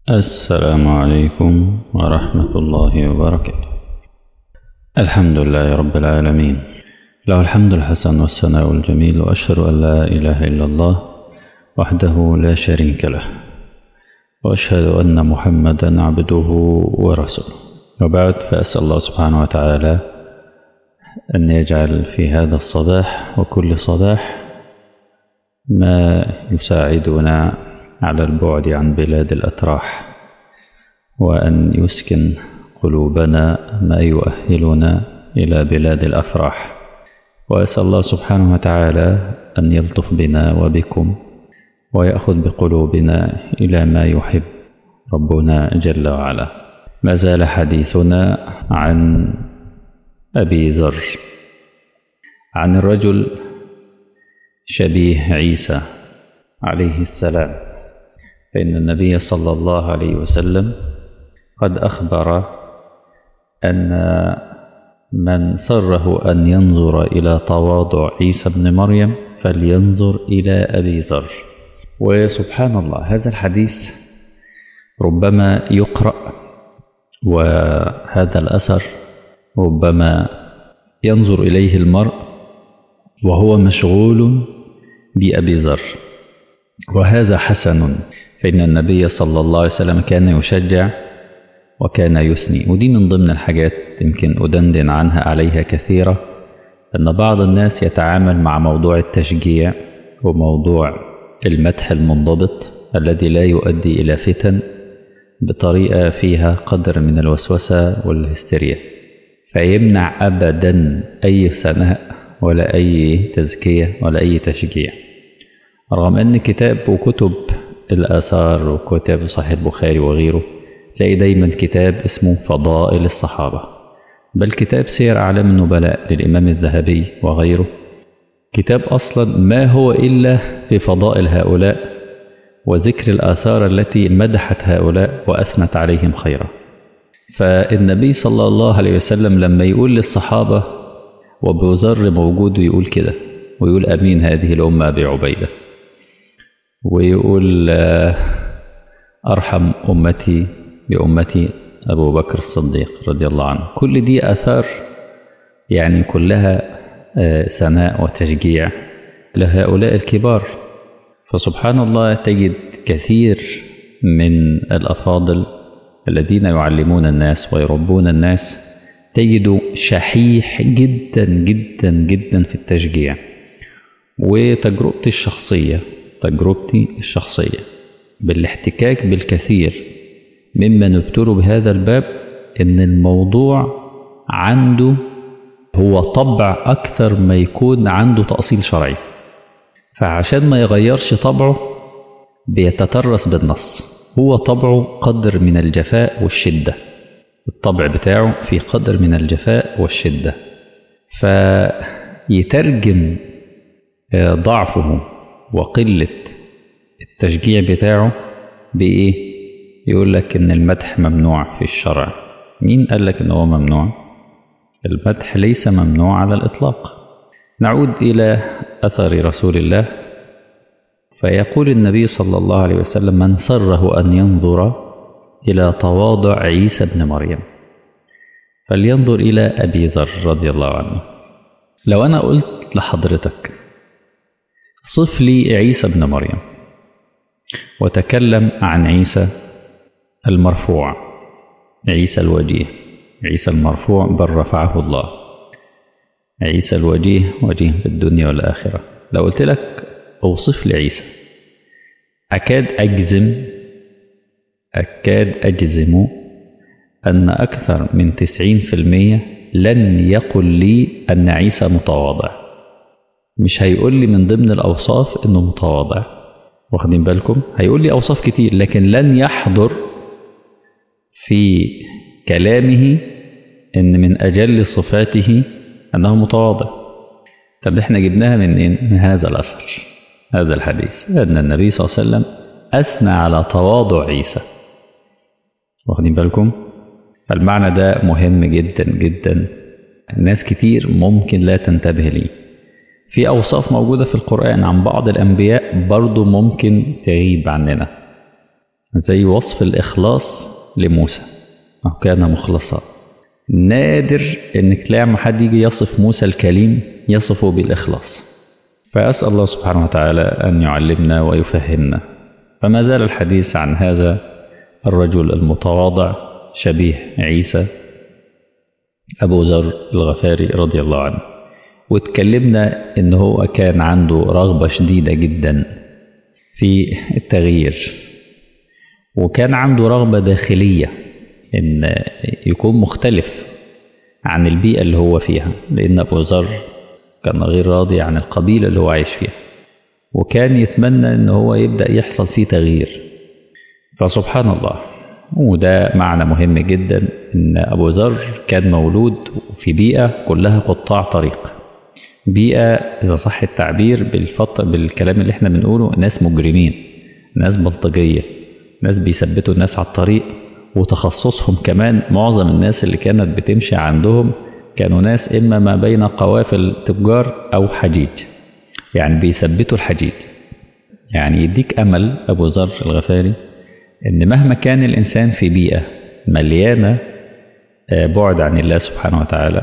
السلام عليكم ورحمة الله وبركاته الحمد لله رب العالمين له الحمد الحسن والثناء الجميل وأشهد أن لا إله إلا الله وحده لا شريك له وأشهد أن محمدا عبده ورسوله وبعد فأسأل الله سبحانه وتعالى أن يجعل في هذا الصباح وكل صباح ما يساعدنا على البعد عن بلاد الأتراح وأن يسكن قلوبنا ما يؤهلنا إلى بلاد الأفراح وأسأل الله سبحانه وتعالى أن يلطف بنا وبكم ويأخذ بقلوبنا إلى ما يحب ربنا جل وعلا ما زال حديثنا عن أبي ذر عن الرجل شبيه عيسى عليه السلام فإن النبي صلى الله عليه وسلم قد أخبر أن من سره أن ينظر إلى تواضع عيسى بن مريم فلينظر إلى أبي ذر وسبحان الله هذا الحديث ربما يقرأ وهذا الأثر ربما ينظر إليه المرء وهو مشغول بأبي ذر وهذا حسن فإن النبي صلى الله عليه وسلم كان يشجع وكان يثني ودي من ضمن الحاجات يمكن أدندن عنها عليها كثيرة أن بعض الناس يتعامل مع موضوع التشجيع وموضوع المدح المنضبط الذي لا يؤدي إلى فتن بطريقة فيها قدر من الوسوسة والهستيريا فيمنع أبدا أي ثناء ولا أي تزكية ولا أي تشجيع رغم أن كتاب وكتب الآثار وكتاب صحيح البخاري وغيره تلاقي دايما كتاب اسمه فضائل الصحابة بل كتاب سير أعلام النبلاء للإمام الذهبي وغيره كتاب أصلا ما هو إلا في فضائل هؤلاء وذكر الآثار التي مدحت هؤلاء وأثنت عليهم خيرا فالنبي صلى الله عليه وسلم لما يقول للصحابة وابو ذر موجود ويقول كده ويقول أمين هذه الأمة أبي عبيدة ويقول أرحم أمتي بأمتي أبو بكر الصديق رضي الله عنه كل دي آثار يعني كلها ثناء وتشجيع لهؤلاء الكبار فسبحان الله تجد كثير من الأفاضل الذين يعلمون الناس ويربون الناس تجد شحيح جدا جدا جدا في التشجيع وتجربتي الشخصية تجربتي الشخصية بالاحتكاك بالكثير ممن ابتلوا بهذا الباب ان الموضوع عنده هو طبع اكثر ما يكون عنده تأصيل شرعي فعشان ما يغيرش طبعه بيتترس بالنص هو طبعه قدر من الجفاء والشدة الطبع بتاعه في قدر من الجفاء والشدة فيترجم ضعفه وقلة التشجيع بتاعه بإيه؟ يقول لك إن المدح ممنوع في الشرع مين قال لك إن هو ممنوع؟ المدح ليس ممنوع على الإطلاق نعود إلى أثر رسول الله فيقول النبي صلى الله عليه وسلم من سره أن ينظر إلى تواضع عيسى بن مريم فلينظر إلى أبي ذر رضي الله عنه لو أنا قلت لحضرتك صف لي عيسى بن مريم وتكلم عن عيسى المرفوع عيسى الوجيه عيسى المرفوع بل رفعه الله عيسى الوجيه وجيه في الدنيا والآخرة لو قلت لك أوصف لي عيسى أكاد أجزم أكاد أجزم أن أكثر من تسعين في المية لن يقل لي أن عيسى متواضع مش هيقول لي من ضمن الأوصاف أنه متواضع واخدين بالكم هيقول لي أوصاف كتير لكن لن يحضر في كلامه أن من أجل صفاته أنه متواضع طب احنا جبناها من, إيه؟ من هذا الأثر هذا الحديث أن النبي صلى الله عليه وسلم أثنى على تواضع عيسى واخدين بالكم فالمعنى ده مهم جدا جدا ناس كتير ممكن لا تنتبه ليه في أوصاف موجودة في القرآن عن بعض الأنبياء برضو ممكن تغيب عننا زي وصف الإخلاص لموسى أو كان مخلصا نادر إنك تلاقي ما حد يجي يصف موسى الكليم يصفه بالإخلاص فأسأل الله سبحانه وتعالى أن يعلمنا ويفهمنا فما زال الحديث عن هذا الرجل المتواضع شبيه عيسى أبو ذر الغفاري رضي الله عنه واتكلمنا إن هو كان عنده رغبة شديدة جدا في التغيير وكان عنده رغبة داخلية إن يكون مختلف عن البيئة اللي هو فيها لأن أبو ذر كان غير راضي عن القبيلة اللي هو عايش فيها وكان يتمنى إن هو يبدأ يحصل فيه تغيير فسبحان الله وده معنى مهم جدا إن أبو ذر كان مولود في بيئة كلها قطاع طريق بيئة إذا صح التعبير بالفط... بالكلام اللي احنا بنقوله ناس مجرمين ناس بلطجية ناس بيثبتوا الناس على الطريق وتخصصهم كمان معظم الناس اللي كانت بتمشي عندهم كانوا ناس إما ما بين قوافل تجار أو حجيج يعني بيثبتوا الحجيج يعني يديك أمل أبو ذر الغفاري إن مهما كان الإنسان في بيئة مليانة بعد عن الله سبحانه وتعالى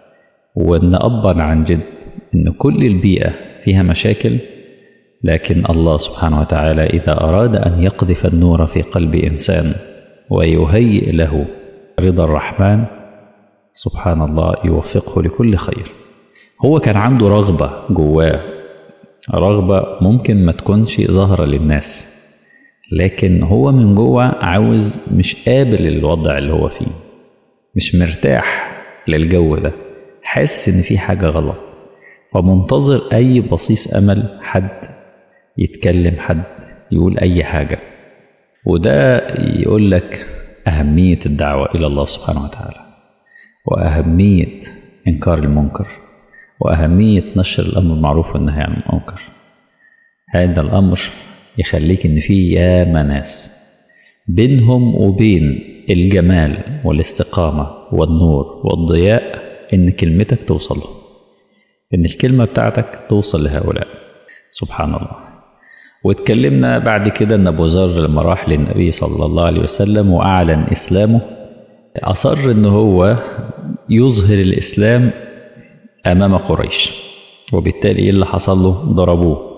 وإن أبا عن جد إن كل البيئة فيها مشاكل لكن الله سبحانه وتعالى إذا أراد أن يقذف النور في قلب إنسان ويهيئ له رضا الرحمن سبحان الله يوفقه لكل خير هو كان عنده رغبة جواه رغبة ممكن ما تكونش ظاهرة للناس لكن هو من جوه عاوز مش قابل الوضع اللي هو فيه مش مرتاح للجو ده حاسس ان في حاجة غلط فمنتظر اي بصيص امل حد يتكلم حد يقول اي حاجة وده يقول لك اهمية الدعوة الى الله سبحانه وتعالى واهمية انكار المنكر واهمية نشر الامر بالمعروف والنهي عن المنكر هذا الامر يخليك ان في ياما ناس بينهم وبين الجمال والاستقامة والنور والضياء ان كلمتك توصل لهم ان الكلمة بتاعتك توصل لهؤلاء سبحان الله واتكلمنا بعد كده ان ابو ذر لما راح للنبي صلى الله عليه وسلم واعلن اسلامه اصر ان هو يظهر الاسلام امام قريش وبالتالي ايه اللي حصل له ضربوه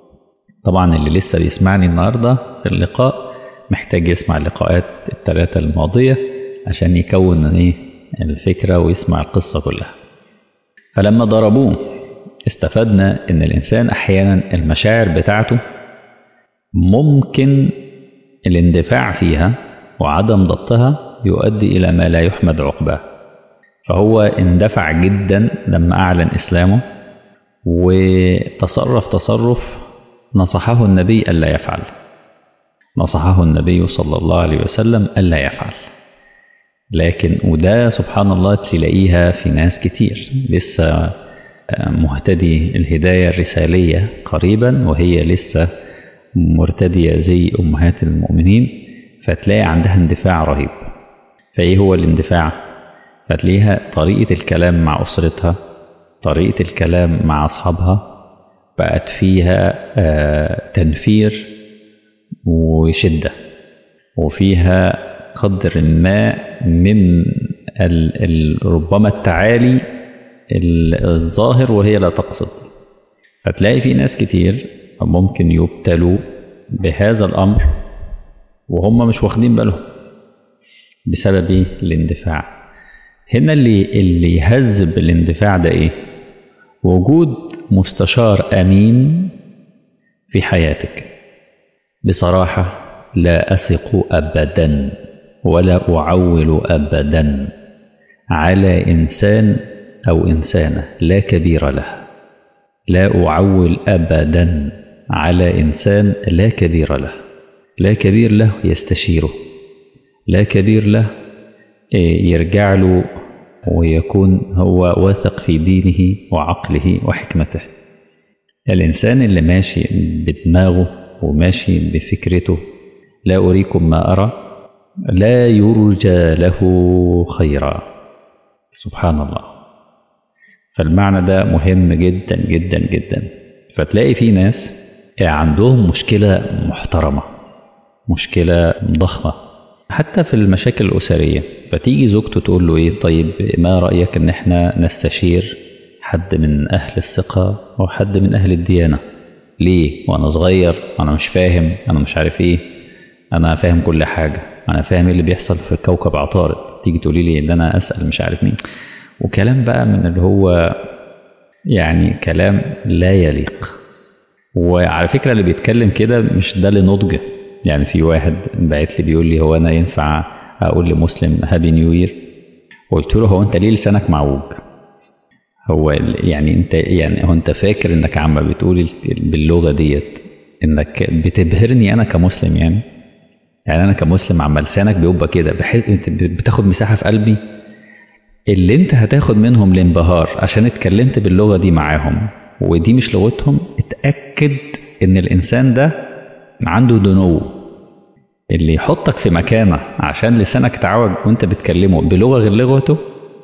طبعا اللي لسه بيسمعني النهارده في اللقاء محتاج يسمع اللقاءات الثلاثة الماضية عشان يكون ايه الفكرة ويسمع القصة كلها فلما ضربوه استفدنا ان الانسان احيانا المشاعر بتاعته ممكن الاندفاع فيها وعدم ضبطها يؤدي الى ما لا يحمد عقباه فهو اندفع جدا لما اعلن اسلامه وتصرف تصرف نصحه النبي ألا يفعل نصحه النبي صلى الله عليه وسلم ألا يفعل لكن وده سبحان الله تلاقيها في ناس كتير لسه مهتدي الهداية الرسالية قريبا وهي لسه مرتدية زي أمهات المؤمنين فتلاقي عندها اندفاع رهيب فإيه هو الاندفاع؟ فتلاقيها طريقة الكلام مع أسرتها طريقة الكلام مع أصحابها بقت فيها تنفير وشدة وفيها قدر ما من ربما التعالي الظاهر وهي لا تقصد فتلاقي في ناس كتير ممكن يبتلوا بهذا الأمر وهم مش واخدين بالهم بسبب ايه الاندفاع هنا اللي اللي يهذب الاندفاع ده ايه وجود مستشار امين في حياتك بصراحه لا اثق ابدا ولا اعول ابدا على انسان او انسانه لا كبير له لا اعول ابدا على انسان لا كبير له لا كبير له يستشيره لا كبير له يرجع له ويكون هو واثق في دينه وعقله وحكمته الإنسان اللي ماشي بدماغه وماشي بفكرته لا أريكم ما أرى لا يرجى له خيرا سبحان الله فالمعنى ده مهم جدا جدا جدا فتلاقي في ناس عندهم مشكلة محترمة مشكلة ضخمة حتى في المشاكل الأسرية فتيجي زوجته تقول له إيه طيب ما رأيك إن إحنا نستشير حد من أهل الثقة أو حد من أهل الديانة ليه وأنا صغير أنا مش فاهم أنا مش عارف إيه أنا فاهم كل حاجة أنا فاهم إيه اللي بيحصل في كوكب عطارد تيجي تقولي لي إن أنا أسأل مش عارف مين وكلام بقى من اللي هو يعني كلام لا يليق وعلى فكرة اللي بيتكلم كده مش ده لنضج يعني في واحد بعت لي بيقول لي هو أنا ينفع أقول لمسلم هابي نيو يير قلت له هو أنت ليه لسانك معوج هو يعني أنت يعني هو أنت فاكر إنك عم بتقول باللغة ديت إنك بتبهرني أنا كمسلم يعني يعني أنا كمسلم عم لسانك بيبقى كده بحيث أنت بتاخد مساحة في قلبي اللي أنت هتاخد منهم الانبهار عشان اتكلمت باللغة دي معاهم ودي مش لغتهم اتأكد إن الإنسان ده عنده دنو اللي يحطك في مكانه عشان لسانك تعوج وانت بتكلمه بلغة غير لغته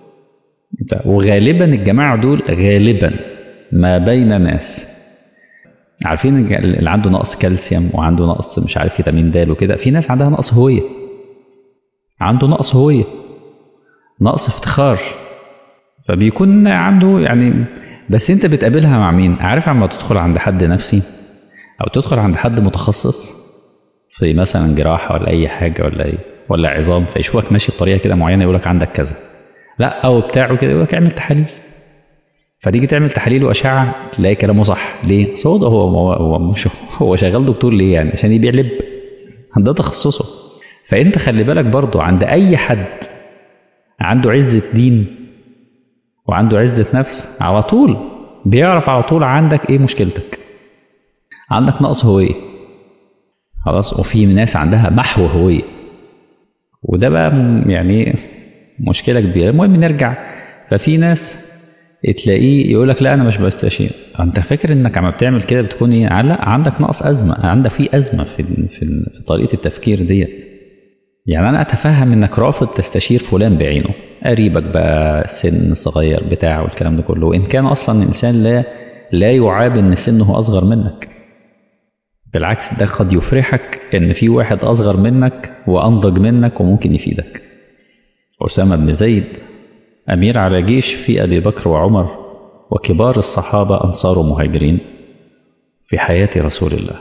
وغالبا الجماعة دول غالبا ما بين ناس عارفين اللي عنده نقص كالسيوم وعنده نقص مش عارف فيتامين د وكده في ناس عندها نقص هوية عنده نقص هوية نقص افتخار فبيكون عنده يعني بس انت بتقابلها مع مين عارف عما تدخل عند حد نفسي او تدخل عند حد متخصص في مثلا جراحه ولا اي حاجه ولا ايه ولا عظام فيشوفك ماشي بطريقه كده معينه يقول لك عندك كذا لا او بتاعه كده يقول لك اعمل تحاليل فتيجي تعمل تحاليل واشعه تلاقي كلامه صح ليه؟ صوت هو هو, هو مش هو شغال دكتور ليه يعني عشان يبيع لب ده تخصصه فانت خلي بالك برضو عند اي حد عنده عزه دين وعنده عزه نفس على طول بيعرف على طول عندك ايه مشكلتك عندك نقص هويه خلاص وفي ناس عندها محو هويه وده بقى يعني مشكله كبيره المهم نرجع ففي ناس تلاقيه يقول لك لا انا مش بستشير انت فاكر انك عم بتعمل كده بتكون ايه لا عندك نقص ازمه عندك في ازمه في في, في طريقه التفكير ديت يعني انا اتفهم انك رافض تستشير فلان بعينه قريبك بقى سن صغير بتاع والكلام ده كله وان كان اصلا الانسان لا لا يعاب ان سنه اصغر منك بالعكس ده قد يفرحك ان في واحد اصغر منك وانضج منك وممكن يفيدك اسامه بن زيد امير على جيش في ابي بكر وعمر وكبار الصحابه انصار ومهاجرين في حياه رسول الله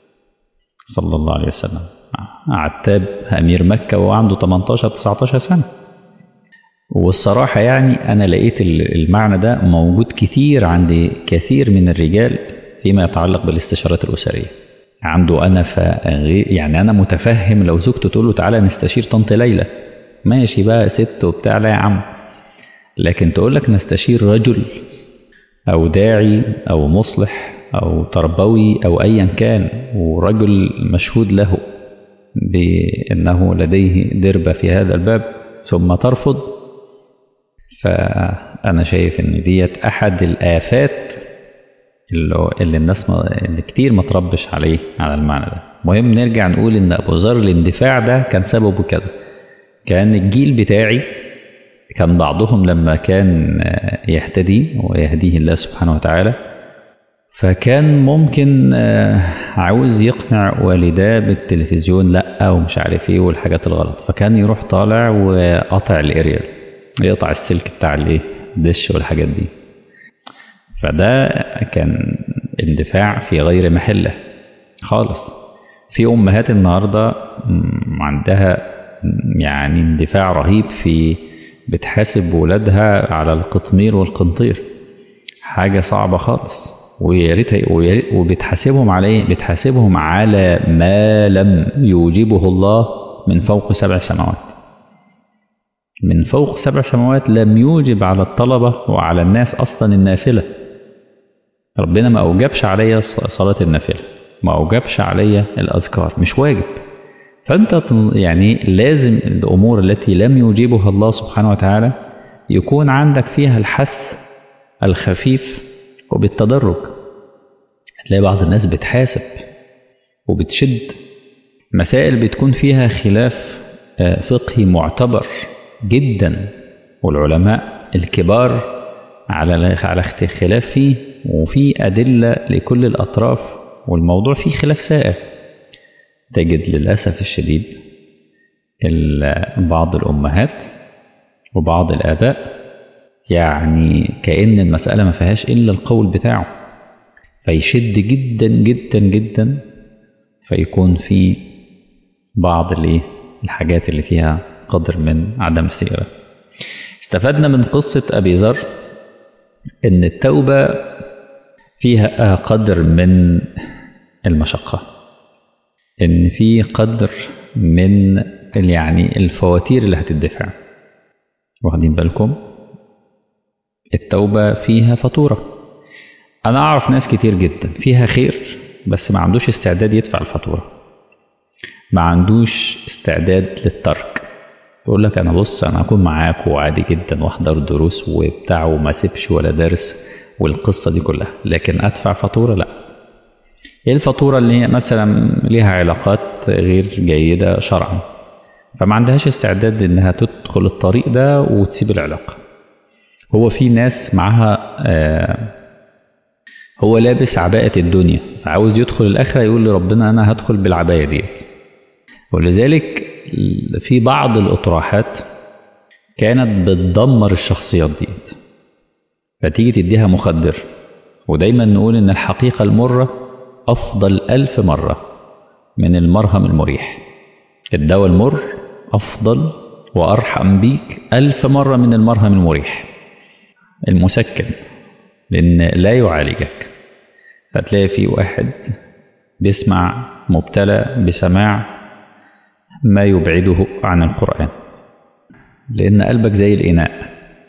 صلى الله عليه وسلم عتاب امير مكه وهو عنده 18 19 سنه والصراحه يعني انا لقيت المعنى ده موجود كتير عند كثير من الرجال فيما يتعلق بالاستشارات الاسريه عنده انا ف يعني انا متفهم لو زوجته تقول له تعالى نستشير طنط ليلى ماشي بقى ست وبتاع لا يا عم لكن تقول لك نستشير رجل او داعي او مصلح او تربوي او ايا كان ورجل مشهود له بانه لديه دربه في هذا الباب ثم ترفض فانا شايف ان ديت احد الافات اللي, اللي الناس ما اللي كتير ما تربش عليه على المعنى ده مهم نرجع نقول ان ابو ذر الاندفاع ده كان سببه كذا كان الجيل بتاعي كان بعضهم لما كان يهتدي ويهديه الله سبحانه وتعالى فكان ممكن عاوز يقنع والداه بالتلفزيون لا ومش عارف ايه والحاجات الغلط فكان يروح طالع وقطع الاريال يقطع السلك بتاع الايه الدش والحاجات دي فده كان اندفاع في غير محله خالص في امهات النهارده عندها يعني اندفاع رهيب في بتحاسب ولادها على القطمير والقنطير حاجه صعبه خالص ويا ريت وبتحاسبهم على ايه؟ بتحاسبهم على ما لم يوجبه الله من فوق سبع سماوات. من فوق سبع سماوات لم يوجب على الطلبه وعلى الناس اصلا النافله. ربنا ما اوجبش عليا صلاه النافله، ما اوجبش عليا الاذكار، مش واجب. فانت يعني لازم الامور التي لم يوجبها الله سبحانه وتعالى يكون عندك فيها الحث الخفيف وبالتدرج هتلاقي بعض الناس بتحاسب وبتشد مسائل بتكون فيها خلاف فقهي معتبر جدا والعلماء الكبار على على خلاف فيه وفي أدلة لكل الأطراف والموضوع فيه خلاف سائر تجد للأسف الشديد بعض الأمهات وبعض الآباء يعني كأن المسألة ما فيهاش إلا القول بتاعه فيشد جدا جدا جدا فيكون في بعض الايه الحاجات اللي فيها قدر من عدم السيرة استفدنا من قصة أبي ذر إن التوبة فيها قدر من المشقة إن في قدر من يعني الفواتير اللي هتدفع واخدين بالكم التوبة فيها فاتورة أنا أعرف ناس كتير جدا فيها خير بس ما عندوش استعداد يدفع الفاتورة ما عندوش استعداد للترك يقول لك أنا بص أنا هكون معاك وعادي جدا وأحضر دروس وبتاع وما سيبش ولا درس والقصة دي كلها لكن أدفع فاتورة لأ ايه الفاتورة اللي هي مثلا ليها علاقات غير جيدة شرعا فما عندهاش استعداد انها تدخل الطريق ده وتسيب العلاقة هو في ناس معاها آه هو لابس عباءة الدنيا فعاوز يدخل الآخرة يقول لربنا أنا هدخل بالعباية دي ولذلك في بعض الأطروحات كانت بتدمر الشخصيات دي فتيجي تديها مخدر ودايما نقول إن الحقيقة المرة أفضل ألف مرة من المرهم المريح الدواء المر أفضل وأرحم بيك ألف مرة من المرهم المريح المسكن لأن لا يعالجك فتلاقي في واحد بيسمع مبتلى بسماع ما يبعده عن القرآن لأن قلبك زي الإناء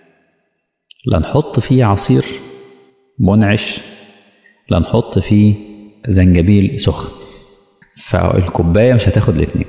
لا نحط فيه عصير منعش لا نحط فيه زنجبيل سخن فالكوباية مش هتاخد الاتنين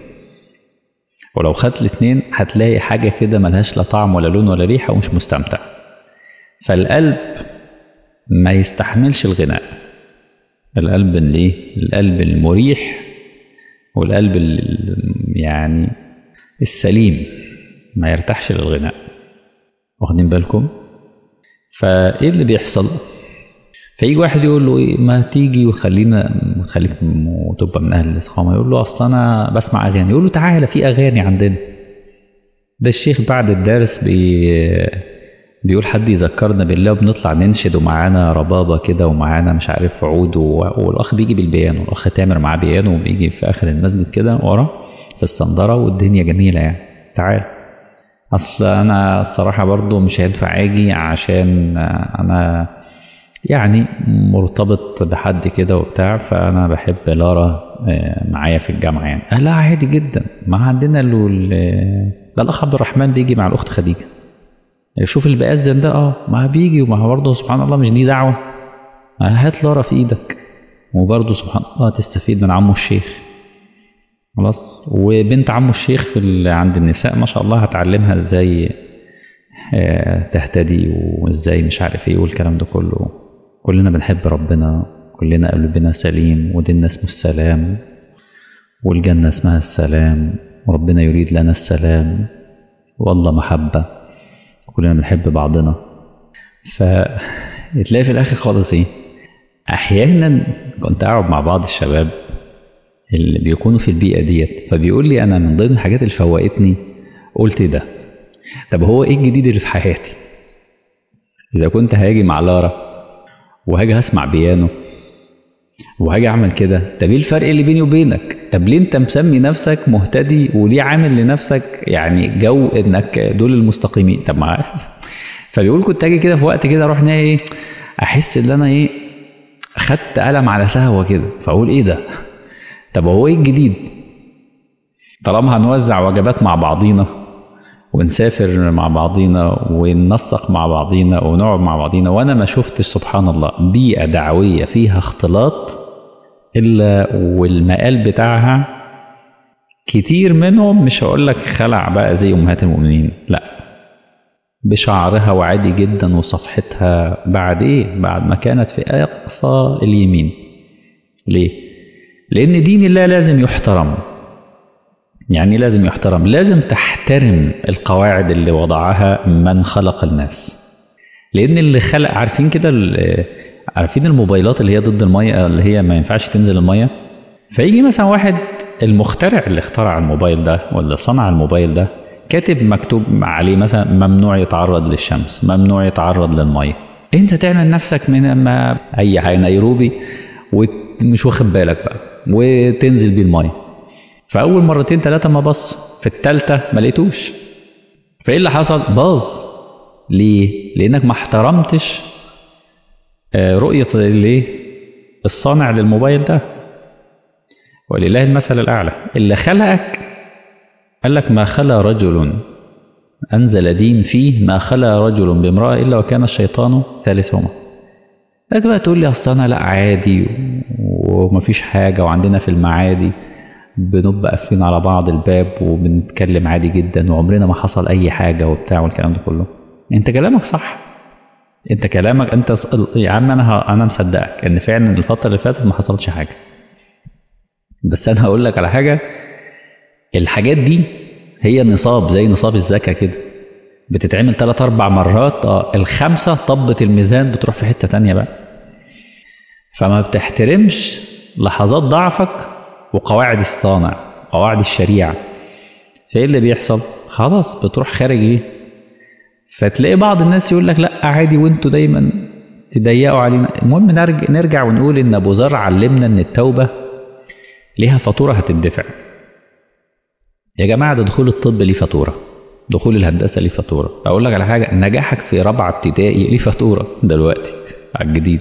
ولو خدت الاتنين هتلاقي حاجة كده ملهاش لا طعم ولا لون ولا ريحة ومش مستمتع فالقلب ما يستحملش الغناء القلب الايه القلب المريح والقلب يعني السليم ما يرتاحش للغناء واخدين بالكم فايه اللي بيحصل فيجي واحد يقول له إيه ما تيجي وخلينا وتخليك وتبقى من اهل الاستقامه يقول له اصل انا بسمع اغاني يقول له تعالى في اغاني عندنا ده الشيخ بعد الدرس بي بيقول حد يذكرنا بالله وبنطلع ننشد ومعانا ربابة كده ومعانا مش عارف عود والأخ بيجي بالبيانو والأخ تامر معاه بيانو وبيجي في آخر المسجد كده ورا في الصندرة والدنيا جميلة يعني تعال أصل أنا الصراحة برضو مش هينفع أجي عشان أنا يعني مرتبط بحد كده وبتاع فأنا بحب لارا معايا في الجامعة يعني قال لا عادي جدا ما عندنا ده الأخ عبد الرحمن بيجي مع الأخت خديجة شوف اللي بيأذن ده اه ما بيجي وما هو برضه سبحان الله مش دي دعوة هات لارا في ايدك وبرضه سبحان الله تستفيد من عمه الشيخ خلاص وبنت عمه الشيخ في عند النساء ما شاء الله هتعلمها ازاي تهتدي وازاي مش عارف ايه والكلام ده كله كلنا بنحب ربنا كلنا قلبنا سليم وديننا اسمه السلام والجنة اسمها السلام وربنا يريد لنا السلام والله محبة كلنا بنحب بعضنا فتلاقي في الاخر خالص ايه احيانا كنت اقعد مع بعض الشباب اللي بيكونوا في البيئه ديت فبيقول لي انا من ضمن الحاجات اللي فوقتني قلت ده طب هو ايه الجديد اللي في حياتي اذا كنت هاجي مع لارا وهاجي هسمع بيانو وهاجي اعمل كده طب ايه الفرق اللي بيني وبينك طب ليه انت مسمي نفسك مهتدي وليه عامل لنفسك يعني جو انك دول المستقيمين طب ما فبيقول كنت اجي كده في وقت كده اروح ايه احس ان انا ايه خدت قلم على سهوه كده فاقول ايه ده طب هو ايه الجديد طالما هنوزع وجبات مع بعضينا ونسافر مع بعضينا وننسق مع بعضينا ونقعد مع بعضينا وانا ما شفتش سبحان الله بيئه دعويه فيها اختلاط الا والمقال بتاعها كتير منهم مش هقول لك خلع بقى زي امهات المؤمنين لا بشعرها وعادي جدا وصفحتها بعد ايه بعد ما كانت في اقصى اليمين ليه لان دين الله لازم يحترم يعني لازم يحترم لازم تحترم القواعد اللي وضعها من خلق الناس لان اللي خلق عارفين كده عارفين الموبايلات اللي هي ضد الميه اللي هي ما ينفعش تنزل الميه فيجي مثلا واحد المخترع اللي اخترع الموبايل ده واللي صنع الموبايل ده كاتب مكتوب عليه مثلا ممنوع يتعرض للشمس ممنوع يتعرض للميه انت تعمل نفسك من ما اي حاجه نيروبي ومش واخد بالك بقى وتنزل بيه الميه فاول مرتين ثلاثه ما بص في الثالثه ما لقيتوش فايه اللي حصل باظ ليه لانك ما احترمتش رؤيه الايه الصانع للموبايل ده ولله المثل الاعلى اللي خلقك قال لك ما خلا رجل أنزل دين فيه ما خلا رجل بامرأة إلا وكان الشيطان ثالثهما لك بقى تقول لي أصل أنا لا عادي ومفيش حاجة وعندنا في المعادي بنبقى قافلين على بعض الباب وبنتكلم عادي جدا وعمرنا ما حصل أي حاجة وبتاع والكلام ده كله أنت كلامك صح أنت كلامك أنت يا عم أنا أنا مصدقك إن فعلا الفترة اللي فاتت ما حصلش حاجة بس أنا هقول لك على حاجة الحاجات دي هي نصاب زي نصاب الزكاة كده بتتعمل ثلاث أربع مرات اه الخمسة طبة الميزان بتروح في حتة تانية بقى فما بتحترمش لحظات ضعفك وقواعد الصانع قواعد الشريعة فايه اللي بيحصل خلاص بتروح خارج ايه فتلاقي بعض الناس يقول لك لا عادي وانتوا دايما تضيقوا علينا المهم نرجع, نرجع ونقول ان ابو ذر علمنا ان التوبة ليها فاتورة هتدفع يا جماعة ده دخول الطب ليه فاتورة دخول الهندسة ليه فاتورة أقول لك على حاجة نجاحك في رابعة ابتدائي ليه فاتورة دلوقتي على الجديد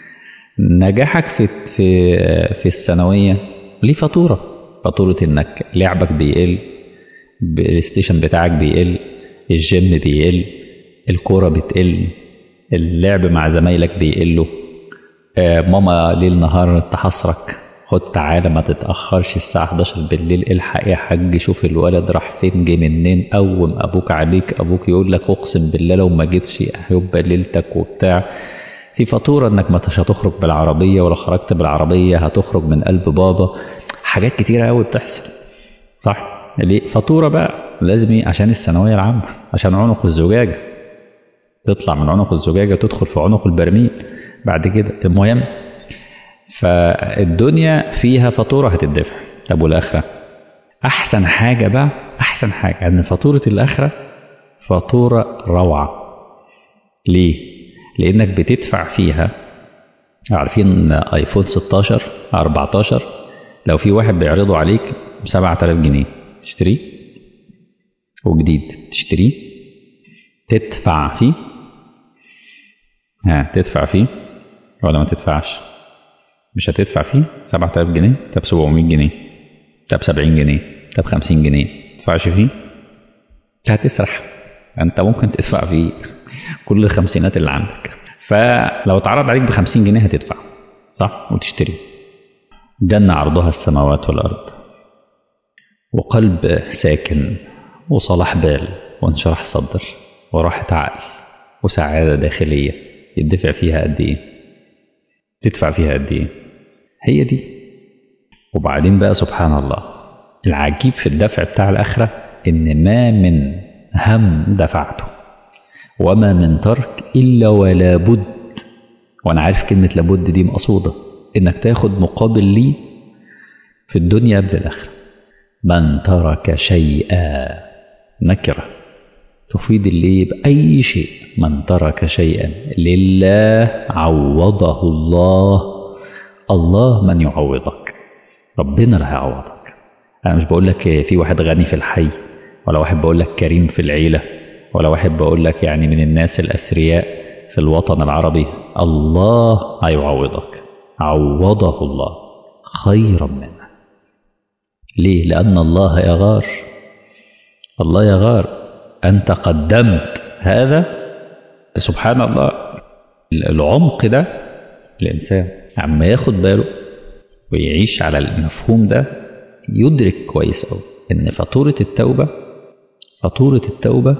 نجاحك في في في الثانوية ليه فاتورة فاتورة إنك لعبك بيقل البلاي ستيشن بتاعك بيقل الجيم بيقل الكورة بتقل اللعب مع زمايلك بيقلوا آه ماما ليل نهار تحصرك خد تعالى ما تتأخرش الساعة 11 بالليل الحق يا حاج شوف الولد راح فين جه منين قوم أبوك عليك أبوك يقول لك أقسم بالله لو ما جيتش هيبقى ليلتك وبتاع في فاتورة إنك ما مش هتخرج بالعربية ولو خرجت بالعربية هتخرج من قلب بابا حاجات كتيرة قوي بتحصل صح ليه فاتورة بقى لازم ايه عشان الثانوية العامة عشان عنق الزجاجة تطلع من عنق الزجاجة تدخل في عنق البرميل بعد كده المهم فالدنيا فيها فاتورة هتدفع طب والآخرة أحسن حاجة بقى أحسن حاجة أن فاتورة الآخرة فاتورة روعة ليه؟ لأنك بتدفع فيها عارفين ايفون 16 14 لو في واحد بيعرضه عليك ب 7000 جنيه تشتريه وجديد تشتريه تدفع فيه ها تدفع فيه ولا ما تدفعش مش هتدفع فيه 7000 جنيه طب 700 جنيه طب 70 جنيه طب 50 جنيه ما تدفعش فيه هتسرح انت ممكن تدفع فيه كل الخمسينات اللي عندك فلو اتعرض عليك ب 50 جنيه هتدفع صح وتشتري جنة عرضها السماوات والأرض وقلب ساكن وصلاح بال وانشراح صدر وراحة عقل وسعادة داخلية يدفع فيها قد إيه تدفع فيها قد إيه هي دي وبعدين بقى سبحان الله العجيب في الدفع بتاع الآخرة إن ما من هم دفعته وما من ترك إلا ولا بد وأنا عارف كلمة لابد دي مقصودة إنك تاخد مقابل ليه في الدنيا قبل الآخرة من ترك شيئا نكرة تفيد اللي بأي شيء من ترك شيئا لله عوضه الله الله من يعوضك ربنا اللي هيعوضك أنا مش بقول لك في واحد غني في الحي ولا واحد بقول لك كريم في العيلة ولا واحد بقول لك يعني من الناس الأثرياء في الوطن العربي الله هيعوضك عوضه الله خيرا منه ليه لأن الله يغار الله يغار أنت قدمت هذا سبحان الله العمق ده الإنسان عما ياخد باله ويعيش على المفهوم ده يدرك كويس أوي إن فاتورة التوبة فاتورة التوبة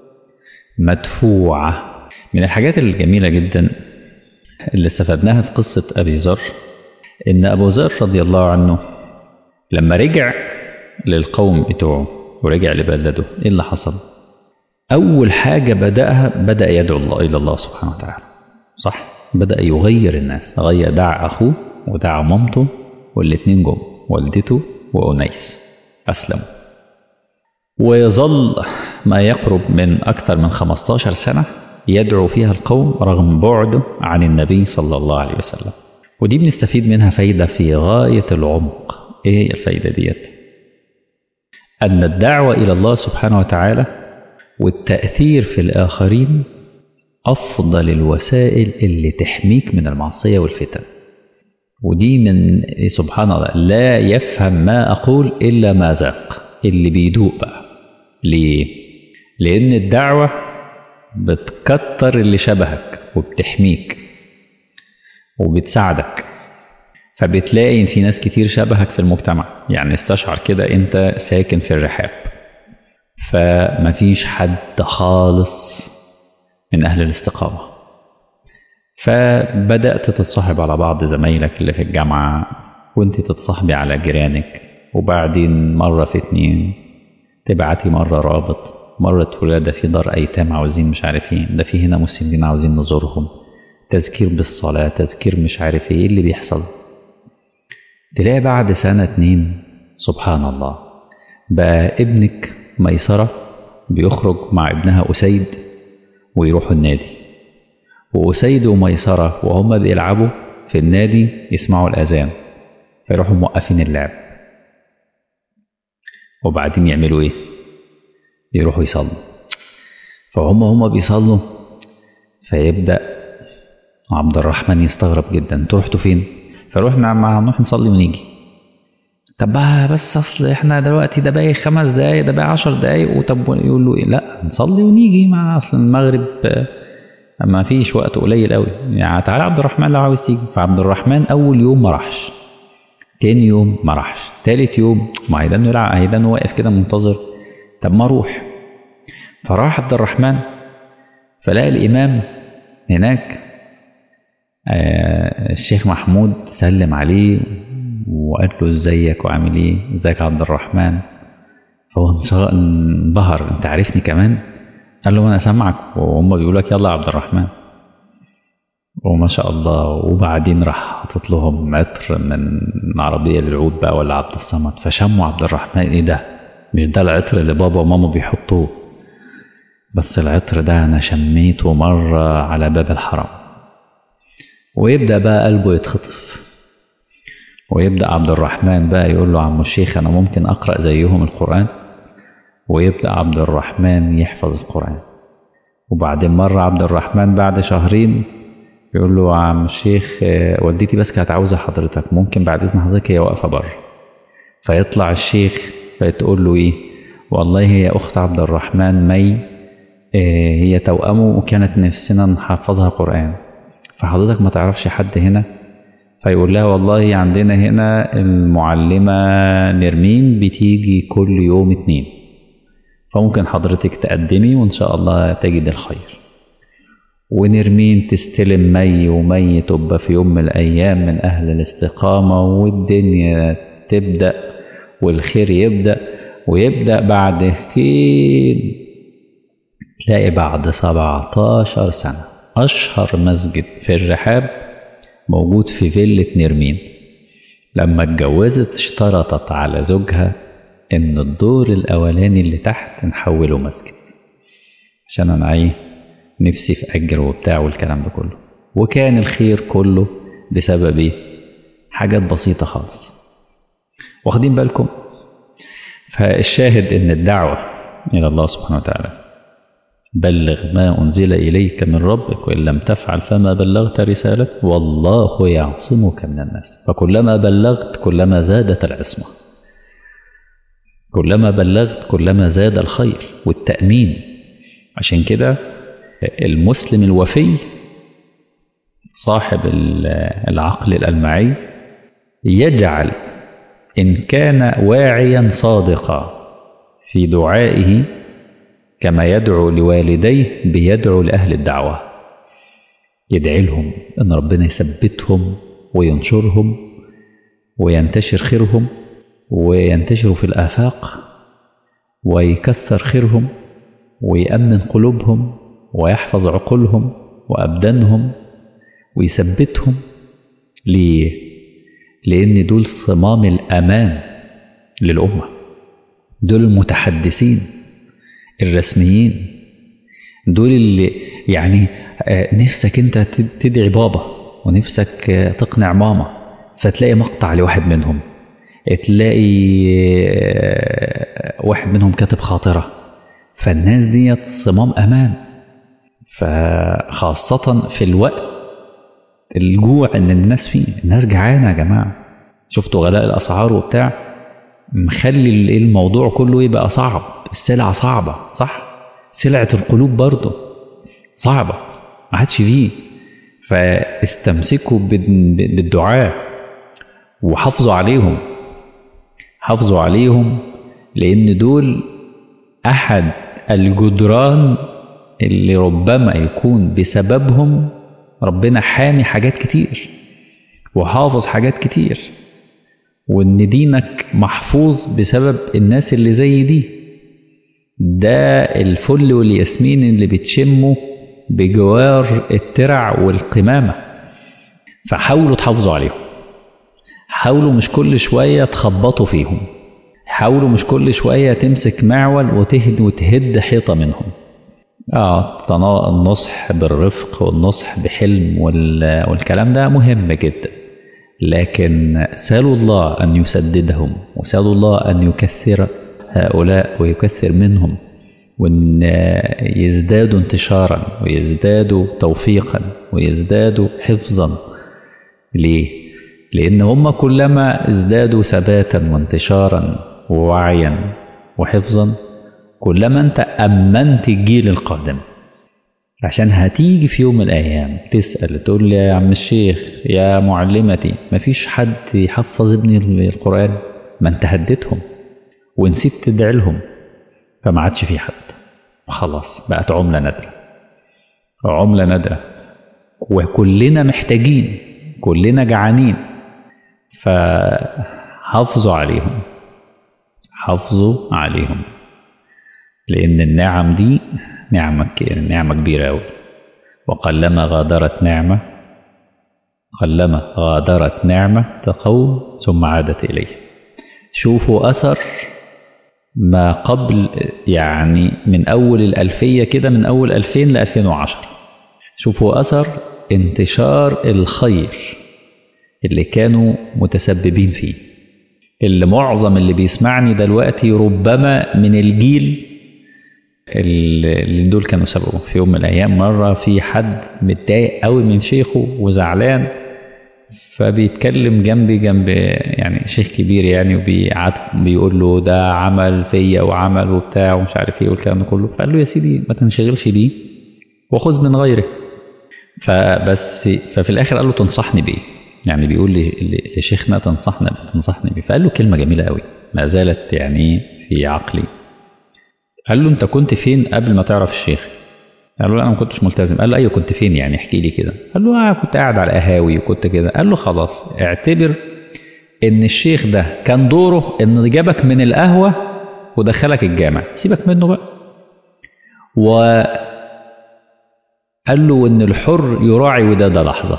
مدفوعة من الحاجات الجميلة جدا اللي استفدناها في قصة أبي ذر إن أبو ذر رضي الله عنه لما رجع للقوم بتوعه ورجع لبلده إيه اللي حصل؟ أول حاجة بدأها بدأ يدعو الله إلى الله سبحانه وتعالى صح؟ بدأ يغير الناس غير دعا أخوه ودعا مامته والاتنين جم والدته وأنيس أسلموا ويظل ما يقرب من أكثر من 15 سنة يدعو فيها القوم رغم بعده عن النبي صلى الله عليه وسلم ودي بنستفيد منها فايدة في غاية العمق إيه هي الفايدة ديت أن الدعوة إلى الله سبحانه وتعالى والتأثير في الآخرين أفضل الوسائل اللي تحميك من المعصية والفتن ودي من سبحان الله لا يفهم ما أقول إلا ما ذاق اللي بيدوق بقى ليه؟ لأن الدعوة بتكتر اللي شبهك وبتحميك وبتساعدك فبتلاقي ان في ناس كتير شبهك في المجتمع يعني استشعر كده انت ساكن في الرحاب فمفيش حد خالص من اهل الاستقامه فبدات تتصاحب على بعض زمايلك اللي في الجامعه وانت تتصاحبي على جيرانك وبعدين مره في اتنين تبعتي مره رابط مرة تقول ده في دار أيتام عاوزين مش عارف ايه ده في هنا مسلمين عاوزين نزورهم تذكير بالصلاة تذكير مش عارف ايه اللي بيحصل تلاقي بعد سنة اتنين سبحان الله بقى ابنك ميسرة بيخرج مع ابنها أسيد ويروحوا النادي وأسيد وميسرة وهم بيلعبوا في النادي يسمعوا الأذان فيروحوا موقفين اللعب وبعدين يعملوا ايه يروحوا يصلوا فهم هم بيصلوا فيبدأ عبد الرحمن يستغرب جدا انتوا رحتوا فين؟ فروحنا مع نروح نصلي ونيجي طب بس اصل احنا دلوقتي ده باقي خمس دقايق ده باقي عشر دقايق وطب يقول له إيه؟ لا نصلي ونيجي مع اصل المغرب ما فيش وقت قليل قوي يعني تعالى عبد الرحمن لو عاوز تيجي فعبد الرحمن اول يوم ما راحش تاني يوم ما راحش تالت يوم ما هيدانه يلعب هيدانه واقف كده منتظر طب ما اروح فراح عبد الرحمن فلقى الامام هناك آه الشيخ محمود سلم عليه وقال له ازيك وعامل ايه ازيك يا عبد الرحمن فهو انبهر انت عارفني كمان قال له انا سامعك وهم بيقولوا لك يلا يا عبد الرحمن وما شاء الله وبعدين راح حاطط لهم عطر من عربيه للعود بقى ولا عبد الصمد فشموا عبد الرحمن ايه ده مش ده العطر اللي بابا وماما بيحطوه بس العطر ده انا شميته مره على باب الحرم ويبدا بقى قلبه يتخطف ويبدا عبد الرحمن بقى يقول له عم الشيخ انا ممكن اقرا زيهم القران ويبدا عبد الرحمن يحفظ القران وبعدين مره عبد الرحمن بعد شهرين يقول له عم الشيخ والدتي بس كانت عاوزه حضرتك ممكن بعد اذن حضرتك هي واقفه بره فيطلع الشيخ فتقول له ايه والله هي اخت عبد الرحمن مي إيه هي توأمه وكانت نفسنا نحفظها قرآن فحضرتك ما تعرفش حد هنا فيقول لها والله عندنا هنا المعلمة نرمين بتيجي كل يوم اتنين فممكن حضرتك تقدمي وإن شاء الله تجد الخير ونرمين تستلم مي ومي تبقى في يوم من الأيام من أهل الاستقامة والدنيا تبدأ والخير يبدأ ويبدأ بعد كتير تلاقي بعد 17 سنة أشهر مسجد في الرحاب موجود في فيلة نرمين لما اتجوزت اشترطت على زوجها إن الدور الأولاني اللي تحت نحوله مسجد عشان أنا إيه نفسي في أجر وبتاع والكلام ده كله وكان الخير كله بسبب إيه؟ حاجات بسيطة خالص واخدين بالكم فالشاهد إن الدعوة إلى الله سبحانه وتعالى بلغ ما أنزل إليك من ربك وإن لم تفعل فما بلغت رسالته والله يعصمك من الناس فكلما بلغت كلما زادت العصمة كلما بلغت كلما زاد الخير والتأمين عشان كده المسلم الوفي صاحب العقل الألمعي يجعل إن كان واعيا صادقا في دعائه كما يدعو لوالديه بيدعو لأهل الدعوة يدعي لهم أن ربنا يثبتهم وينشرهم وينتشر خيرهم وينتشروا في الآفاق ويكثر خيرهم ويأمن قلوبهم ويحفظ عقولهم وأبدانهم ويثبتهم ليه؟ لأن دول صمام الأمان للأمة دول المتحدثين الرسميين دول اللي يعني نفسك انت تدعي بابا ونفسك تقنع ماما فتلاقي مقطع لواحد منهم تلاقي واحد منهم كاتب خاطرة فالناس دي صمام أمان فخاصة في الوقت الجوع ان الناس فيه الناس جعانة يا جماعة شفتوا غلاء الأسعار وبتاع مخلي الموضوع كله يبقى صعب السلعة صعبة صح سلعة القلوب برضه صعبة ما عادش فيه فاستمسكوا بالدعاء وحافظوا عليهم حافظوا عليهم لأن دول أحد الجدران اللي ربما يكون بسببهم ربنا حامي حاجات كتير وحافظ حاجات كتير وإن دينك محفوظ بسبب الناس اللي زي دي ده الفل والياسمين اللي بتشمه بجوار الترع والقمامة فحاولوا تحافظوا عليهم حاولوا مش كل شوية تخبطوا فيهم حاولوا مش كل شوية تمسك معول وتهد وتهد حيطة منهم آه النصح بالرفق والنصح بحلم والكلام ده مهم جدا لكن سألوا الله أن يسددهم وسألوا الله أن يكثر هؤلاء ويكثر منهم وأن يزدادوا انتشارا ويزدادوا توفيقا ويزدادوا حفظا ليه؟ لأن هم كلما ازدادوا ثباتا وانتشارا ووعيا وحفظا كلما أنت أمنت الجيل القادم عشان هتيجي في يوم من الأيام تسأل تقول لي يا عم الشيخ يا معلمتي مفيش حد يحفظ ابني القرآن ما انت هديتهم ونسيت تدعي لهم فما عادش في حد خلاص بقت عملة نادرة عملة نادرة وكلنا محتاجين كلنا جعانين فحافظوا عليهم حافظوا عليهم لأن النعم دي نعمة نعمة كبيرة أوي وقلما غادرت نعمة قلما غادرت نعمة تقوم ثم عادت إليه شوفوا أثر ما قبل يعني من أول الألفية كده من أول 2000 ل 2010 شوفوا أثر انتشار الخير اللي كانوا متسببين فيه اللي معظم اللي بيسمعني دلوقتي ربما من الجيل اللي دول كانوا سببه في يوم من الأيام مرة في حد متضايق قوي من شيخه وزعلان فبيتكلم جنبي جنب يعني شيخ كبير يعني وبيقول له ده عمل فيا وعمل وبتاع ومش عارف ايه والكلام ده كله فقال له يا سيدي ما تنشغلش بيه وخذ من غيره فبس ففي الاخر قال له تنصحني بايه يعني بيقول لي لشيخنا تنصحنا تنصحني بيه فقال له كلمه جميله قوي ما زالت يعني في عقلي قال له انت كنت فين قبل ما تعرف الشيخ قال له انا ما كنتش ملتزم قال له ايوه كنت فين يعني احكي لي كده قال له آه كنت قاعد على قهاوي وكنت كده قال له خلاص اعتبر ان الشيخ ده كان دوره ان جابك من القهوه ودخلك الجامع سيبك منه بقى و قال له ان الحر يراعي وداد لحظه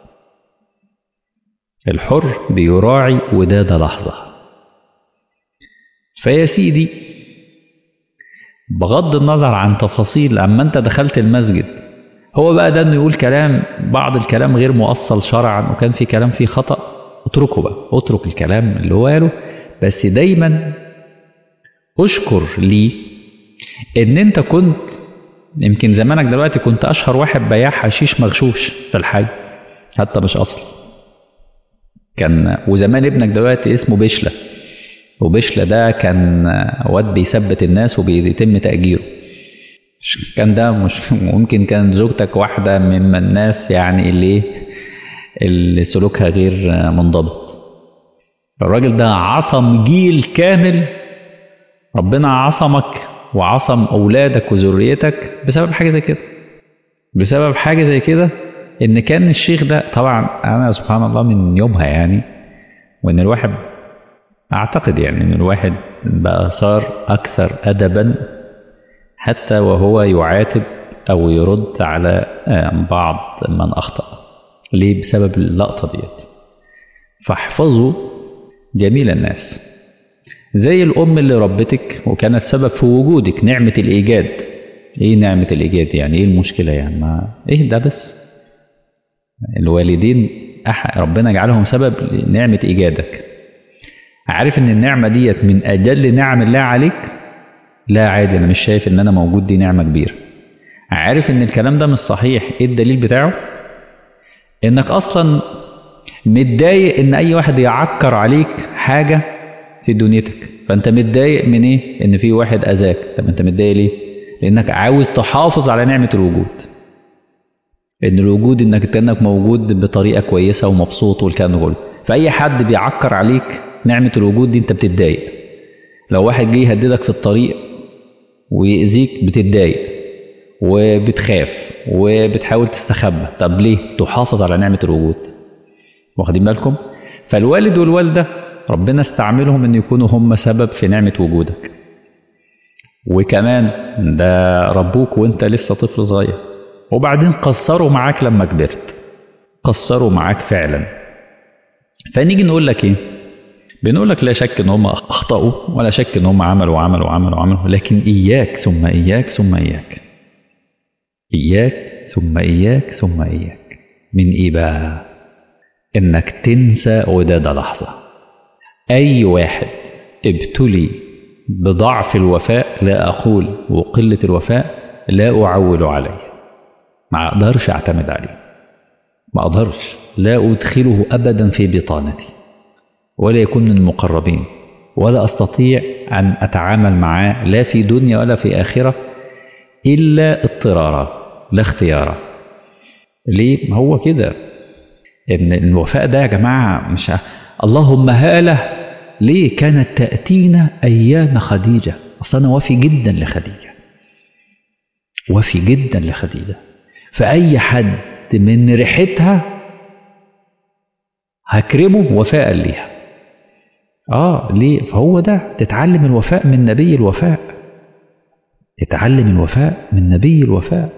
الحر بيراعي وداد لحظه فيا سيدي بغض النظر عن تفاصيل اما انت دخلت المسجد هو بقى ده انه يقول كلام بعض الكلام غير مؤصل شرعا وكان في كلام فيه خطأ اتركه بقى اترك الكلام اللي هو قاله بس دايما اشكر لي ان انت كنت يمكن زمانك دلوقتي كنت اشهر واحد بياع حشيش مغشوش في الحي حتى مش اصل كان وزمان ابنك دلوقتي اسمه بشله وبشلة ده كان واد بيثبت الناس وبيتم تأجيره كان ده مش ممكن كان زوجتك واحدة من الناس يعني اللي اللي سلوكها غير منضبط الراجل ده عصم جيل كامل ربنا عصمك وعصم أولادك وذريتك بسبب حاجة زي كده بسبب حاجة زي كده إن كان الشيخ ده طبعا أنا سبحان الله من يومها يعني وإن الواحد أعتقد يعني إن الواحد بقى صار أكثر أدبا حتى وهو يعاتب أو يرد على بعض من أخطأ ليه بسبب اللقطة ديت فاحفظوا جميل الناس زي الأم اللي ربتك وكانت سبب في وجودك نعمة الإيجاد إيه نعمة الإيجاد يعني إيه المشكلة يعني ما إيه ده بس الوالدين أح... ربنا جعلهم سبب لنعمة إيجادك عارف إن النعمة ديت من أجل نعم الله عليك لا عادي أنا مش شايف إن أنا موجود دي نعمة كبيرة عارف إن الكلام ده مش صحيح إيه الدليل بتاعه إنك أصلا متضايق إن أي واحد يعكر عليك حاجة في دنيتك فأنت متضايق من إيه إن في واحد أذاك طب أنت متضايق ليه لأنك عاوز تحافظ على نعمة الوجود ان الوجود انك كانك موجود بطريقه كويسه ومبسوط والكلام ده كله فاي حد بيعكر عليك نعمه الوجود دي انت بتتضايق لو واحد جه يهددك في الطريق ويأذيك بتتضايق وبتخاف وبتحاول تستخبى طب ليه تحافظ على نعمه الوجود واخدين بالكم فالوالد والوالده ربنا استعملهم ان يكونوا هم سبب في نعمه وجودك وكمان ده ربوك وانت لسه طفل صغير وبعدين قصروا معاك لما كبرت قصروا معاك فعلا فنيجي نقول لك ايه بنقول لك لا شك ان هم اخطاوا ولا شك ان هم عملوا وعملوا وعملوا وعملوا لكن اياك ثم اياك ثم اياك اياك ثم اياك ثم اياك من ايه بقى انك تنسى وداد لحظه اي واحد ابتلي بضعف الوفاء لا اقول وقله الوفاء لا اعول عليه ما اقدرش اعتمد عليه ما اقدرش لا ادخله ابدا في بطانتي ولا يكون من المقربين ولا استطيع ان اتعامل معاه لا في دنيا ولا في اخره الا اضطرارا لا اختيارا ليه هو كده ان الوفاء ده يا جماعه مش اللهم هاله ليه كانت تاتينا ايام خديجه اصل انا وافي جدا لخديجه وافي جدا لخديجه فأي حد من ريحتها هكرمه وفاء ليها اه ليه فهو ده تتعلم الوفاء من نبي الوفاء تتعلم الوفاء من نبي الوفاء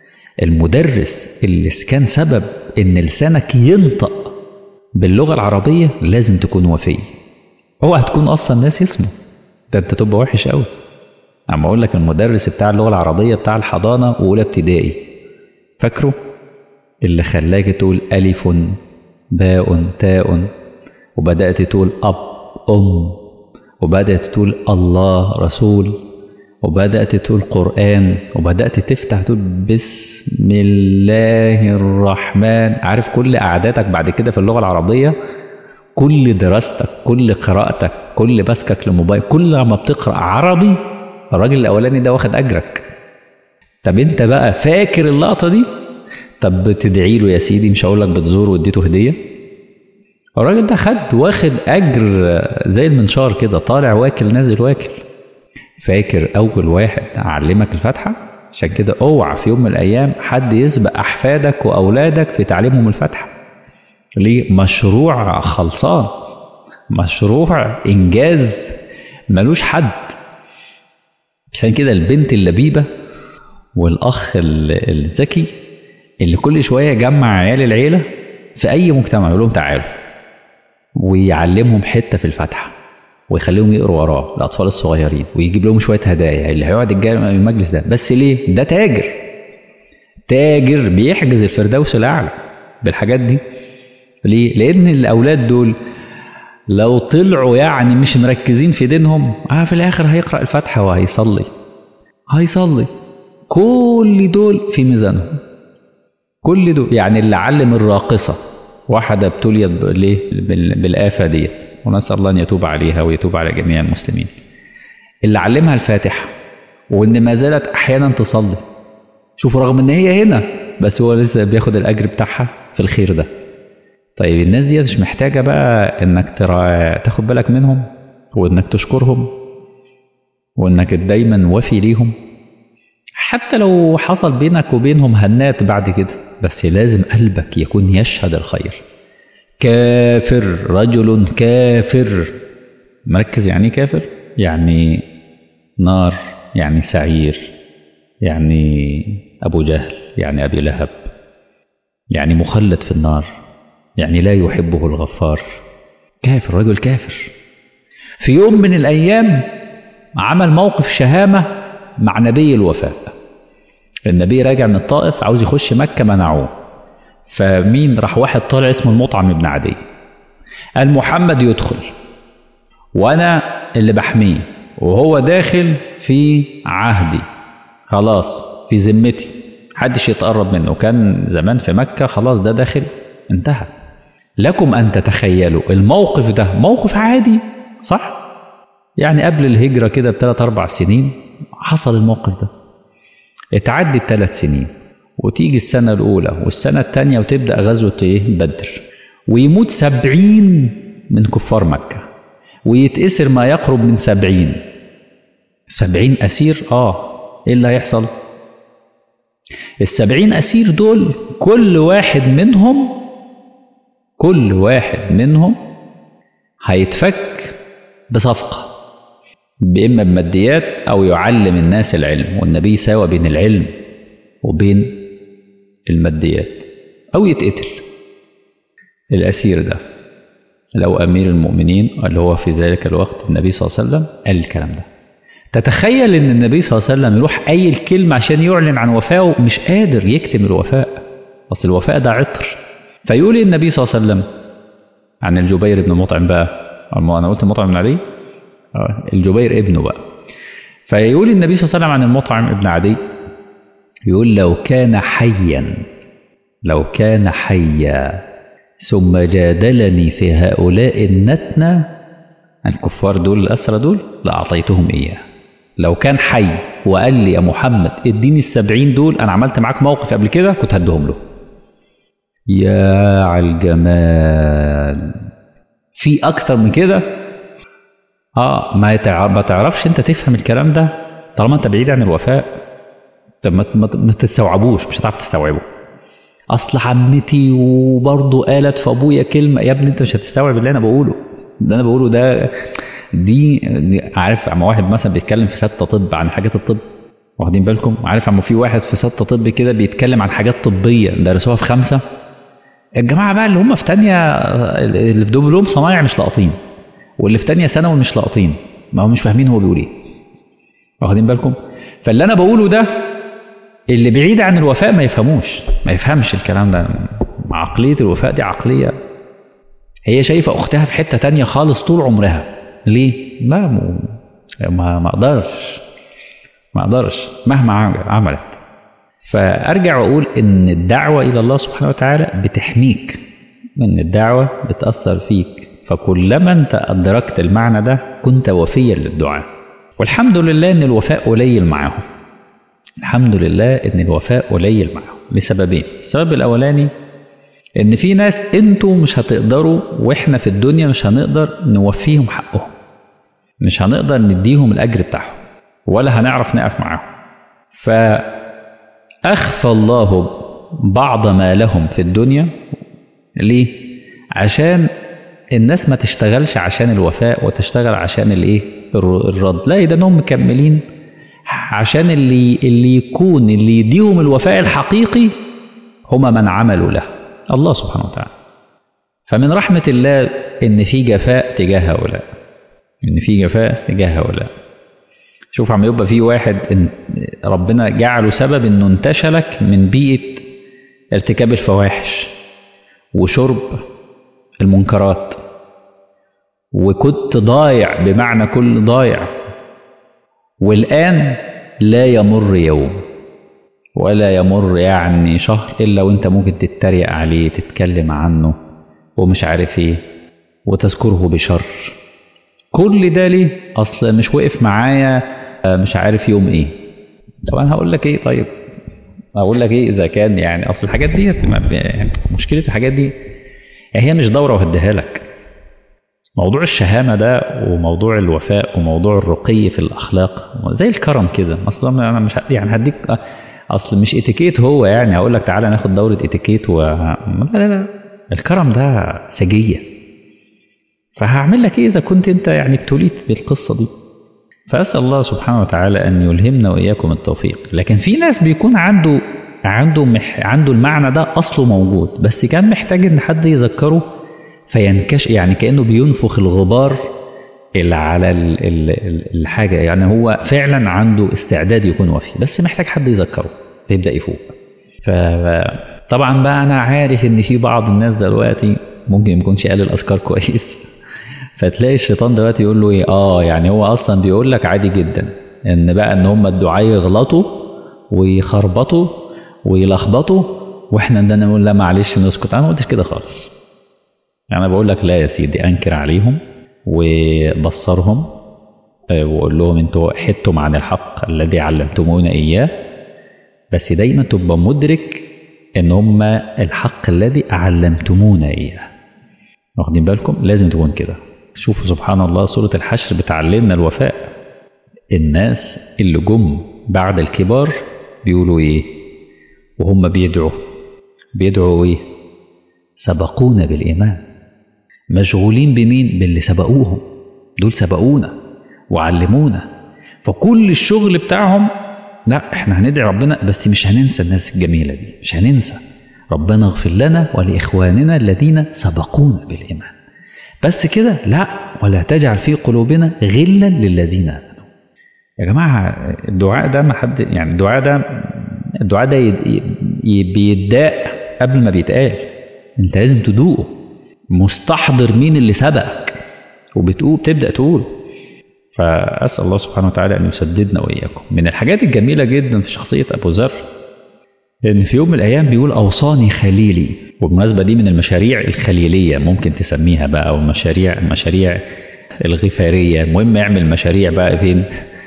المدرس اللي كان سبب ان لسانك ينطق باللغة العربية لازم تكون وفي اوعى تكون اصلا ناس اسمه ده انت تبقى وحش قوي اما اقول لك المدرس بتاع اللغة العربية بتاع الحضانة واولى ابتدائي فاكره اللي خلاك تقول ألف باء تاء وبدأت تقول أب أم وبدأت تقول الله رسول وبدأت تقول قرآن وبدأت تفتح تقول بسم الله الرحمن عارف كل قعداتك بعد كده في اللغة العربية كل دراستك كل قراءتك كل مسكك للموبايل كل ما بتقرأ عربي الراجل الأولاني ده واخد أجرك طب انت بقى فاكر اللقطه دي طب بتدعي له يا سيدي مش هقول لك بتزوره واديته هديه الراجل ده خد واخد اجر زي المنشار كده طالع واكل نازل واكل فاكر اول واحد علمك الفاتحه عشان كده اوعى في يوم من الايام حد يسبق احفادك واولادك في تعليمهم الفاتحه ليه مشروع خلصان مشروع انجاز ملوش حد عشان كده البنت اللبيبه والاخ الذكي اللي كل شويه يجمع عيال العيله في اي مجتمع يقول لهم تعالوا ويعلمهم حته في الفاتحه ويخليهم يقروا وراه الاطفال الصغيرين ويجيب لهم شويه هدايا اللي هيقعد المجلس ده بس ليه ده تاجر تاجر بيحجز الفردوس الاعلى بالحاجات دي ليه لان الاولاد دول لو طلعوا يعني مش مركزين في دينهم اه في الاخر هيقرا الفاتحه وهيصلي هيصلي كل دول في ميزانهم كل دول يعني اللي علم الراقصة واحدة ابتليت ليه بالآفة دي ونسأل الله أن يتوب عليها ويتوب على جميع المسلمين اللي علمها الفاتحة وإن ما زالت أحيانا تصلي شوفوا رغم إن هي هنا بس هو لسه بياخد الأجر بتاعها في الخير ده طيب الناس دي مش محتاجة بقى إنك ترى تاخد بالك منهم وإنك تشكرهم وإنك دايما وفي ليهم حتى لو حصل بينك وبينهم هنات بعد كده بس لازم قلبك يكون يشهد الخير كافر رجل كافر مركز يعني كافر يعني نار يعني سعير يعني أبو جهل يعني أبي لهب يعني مخلد في النار يعني لا يحبه الغفار كافر رجل كافر في يوم من الأيام عمل موقف شهامة مع نبي الوفاء النبي راجع من الطائف عاوز يخش مكة منعوه فمين راح واحد طالع اسمه المطعم بن عدي قال محمد يدخل وانا اللي بحميه وهو داخل في عهدي خلاص في ذمتي محدش يتقرب منه كان زمان في مكة خلاص ده داخل انتهى لكم أن تتخيلوا الموقف ده موقف عادي صح يعني قبل الهجرة كده بثلاث أربع سنين حصل الموقف ده اتعدت ثلاث سنين وتيجي السنة الأولى والسنة الثانية وتبدأ غزوة إيه بدر ويموت سبعين من كفار مكة ويتأسر ما يقرب من سبعين سبعين أسير آه إيه اللي هيحصل السبعين أسير دول كل واحد منهم كل واحد منهم هيتفك بصفقة بإما بماديات أو يعلم الناس العلم والنبي ساوى بين العلم وبين الماديات أو يتقتل الأسير ده لو أمير المؤمنين اللي هو في ذلك الوقت النبي صلى الله عليه وسلم قال الكلام ده تتخيل ان النبي صلى الله عليه وسلم يروح قايل كلمة عشان يعلن عن وفائه مش قادر يكتم الوفاء اصل الوفاء ده عطر فيقول النبي صلى الله عليه وسلم عن الجبير بن مطعم بقى انا قلت مطعم بن علي آه الجبير ابنه بقى فيقول النبي صلى الله عليه وسلم عن المطعم ابن عدي يقول لو كان حيا لو كان حيا ثم جادلني في هؤلاء النتنة الكفار دول الأسرى دول لأعطيتهم إياه لو كان حي وقال لي يا محمد اديني السبعين دول أنا عملت معاك موقف قبل كده كنت هديهم له يا على الجمال في أكتر من كده اه ما, يتعرف ما تعرفش انت تفهم الكلام ده طالما انت بعيد عن الوفاء طب ما, ما تستوعبوش مش هتعرف تستوعبه اصل عمتي وبرضه قالت في ابويا كلمه يا ابني انت مش هتستوعب اللي انا بقوله اللي انا بقوله ده دي, دي عارف اما واحد مثلا بيتكلم في ستة طب عن حاجات الطب واخدين بالكم عارف اما في واحد في ستة طب كده بيتكلم عن حاجات طبيه درسوها في خمسه الجماعه بقى اللي هم في تانية اللي في دبلوم صنايع مش لاقطين واللي في تانية ثانوي مش لاقطين ما هم مش فاهمين هو بيقول ايه واخدين بالكم فاللي انا بقوله ده اللي بعيد عن الوفاء ما يفهموش ما يفهمش الكلام ده عقلية الوفاء دي عقلية هي شايفة أختها في حتة تانية خالص طول عمرها ليه؟ لا ما ما أقدرش ما أقدرش مهما عملت فأرجع وأقول إن الدعوة إلى الله سبحانه وتعالى بتحميك إن الدعوة بتأثر فيك فكلما أنت أدركت المعنى ده كنت وفيا للدعاء والحمد لله إن الوفاء قليل معاهم الحمد لله ان الوفاء قليل معهم لسببين السبب الاولاني ان في ناس انتوا مش هتقدروا واحنا في الدنيا مش هنقدر نوفيهم حقهم مش هنقدر نديهم الاجر بتاعهم ولا هنعرف نقف معاهم فاخفى الله بعض ما لهم في الدنيا ليه عشان الناس ما تشتغلش عشان الوفاء وتشتغل عشان الايه الرد لا ده انهم مكملين عشان اللي اللي يكون اللي يديهم الوفاء الحقيقي هما من عملوا له الله سبحانه وتعالى فمن رحمة الله إن في جفاء تجاه هؤلاء إن في جفاء تجاه هؤلاء شوف عم يبقى في واحد إن ربنا جعله سبب إنه انتشلك من بيئة ارتكاب الفواحش وشرب المنكرات وكنت ضايع بمعنى كل ضايع والآن لا يمر يوم ولا يمر يعني شهر إلا وأنت ممكن تتريق عليه تتكلم عنه ومش عارف إيه وتذكره بشر كل ده ليه؟ أصل مش وقف معايا مش عارف يوم إيه طب أنا هقول لك إيه طيب أقول لك إيه إذا كان يعني أصل الحاجات دي يعني مشكلة الحاجات دي هي مش دورة وهديها لك موضوع الشهامة ده وموضوع الوفاء وموضوع الرقي في الأخلاق زي الكرم كده أصلا أنا مش يعني هديك أصل مش اتيكيت هو يعني هقول لك تعالى ناخد دورة اتيكيت و لا لا لا الكرم ده سجية فهعمل لك إيه إذا كنت أنت يعني ابتليت بالقصة دي فأسأل الله سبحانه وتعالى أن يلهمنا وإياكم التوفيق لكن في ناس بيكون عنده عنده مح عنده المعنى ده أصله موجود بس كان محتاج إن حد يذكره فينكش يعني كأنه بينفخ الغبار اللي على ال ال ال الحاجة يعني هو فعلا عنده استعداد يكون وفي بس محتاج حد يذكره فيبدأ يفوق فطبعا بقى أنا عارف إن في بعض الناس دلوقتي ممكن ما يكونش قال الأذكار كويس فتلاقي الشيطان دلوقتي يقول له إيه آه يعني هو أصلا بيقول لك عادي جدا إن بقى إن هم الدعاء يغلطوا ويخربطوا ويلخبطوا واحنا عندنا نقول لا معلش نسكت انا ما قلتش كده خالص يعني انا بقول لك لا يا سيدي انكر عليهم وبصرهم وقول لهم انتوا حدتم عن الحق الذي علمتمونا اياه بس دايما تبقى مدرك ان هم الحق الذي علمتمونا اياه واخدين بالكم لازم تكون كده شوفوا سبحان الله سورة الحشر بتعلمنا الوفاء الناس اللي جم بعد الكبار بيقولوا ايه وهم بيدعوا بيدعوا ايه سبقونا بالايمان مشغولين بمين باللي سبقوهم دول سبقونا وعلمونا فكل الشغل بتاعهم لا احنا هندعي ربنا بس مش هننسى الناس الجميله دي مش هننسى ربنا اغفر لنا ولاخواننا الذين سبقونا بالايمان بس كده لا ولا تجعل في قلوبنا غلا للذين امنوا يا جماعه الدعاء ده ما حد يعني الدعاء ده الدعاء ده بيتداء قبل ما بيتقال انت لازم تدوقه مستحضر مين اللي سبقك وبتقول بتبدا تقول فاسال الله سبحانه وتعالى ان يسددنا واياكم من الحاجات الجميله جدا في شخصيه ابو ذر ان في يوم من الايام بيقول اوصاني خليلي والمناسبه دي من المشاريع الخليليه ممكن تسميها بقى او المشاريع المشاريع الغفاريه المهم اعمل مشاريع بقى فين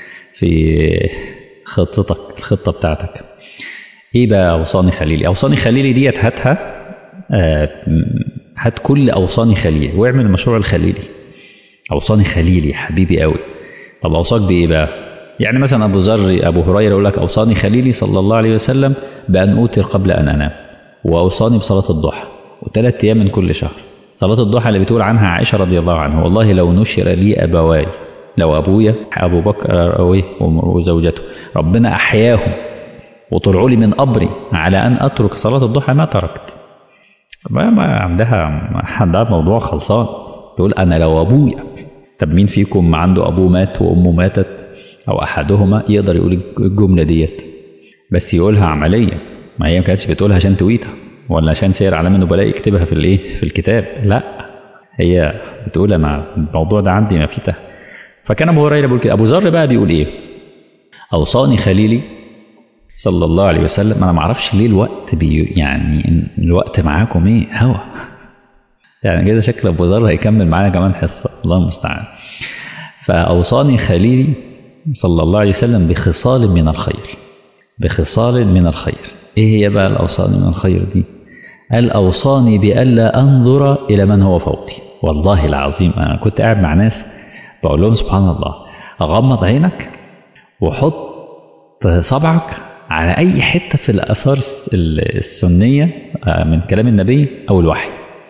في خطتك الخطه بتاعتك ايه بقى اوصاني خليلي اوصاني خليلي ديت هاتها آه هات كل اوصاني خليلي واعمل المشروع الخليلي اوصاني خليلي حبيبي قوي طب اوصاك بايه بقى يعني مثلا ابو ذر ابو هريره يقول لك اوصاني خليلي صلى الله عليه وسلم بان اوتر قبل ان انام واوصاني بصلاه الضحى وثلاث ايام من كل شهر صلاه الضحى اللي بتقول عنها عائشه رضي الله عنها والله لو نشر لي ابواي لو ابويا ابو بكر وزوجته ربنا احياهم وطلعوا لي من قبري على ان اترك صلاه الضحى ما تركت ما, ما عندها عندها موضوع خلصان تقول انا لو ابويا طب مين فيكم عنده ابوه مات وامه ماتت او احدهما يقدر يقول الجمله ديت بس يقولها عمليا ما هي ما كانتش بتقولها عشان تويتها ولا عشان سير علام النبلاء يكتبها في الايه في الكتاب لا هي بتقول انا الموضوع ده عندي ما فيته فكان ابو هريره بيقول كده ابو ذر بقى بيقول ايه اوصاني خليلي صلى الله عليه وسلم انا ما اعرفش ليه الوقت بي يعني الوقت معاكم ايه هوا يعني كده شكل ابو ذر هيكمل معانا كمان حصه الله المستعان فاوصاني خليلي صلى الله عليه وسلم بخصال من الخير بخصال من الخير ايه هي بقى الاوصان من الخير دي قال اوصاني بالا انظر الى من هو فوقي والله العظيم انا كنت قاعد مع ناس بقول لهم سبحان الله غمض عينك وحط صبعك على أي حتة في الآثار السنية من كلام النبي أو الوحي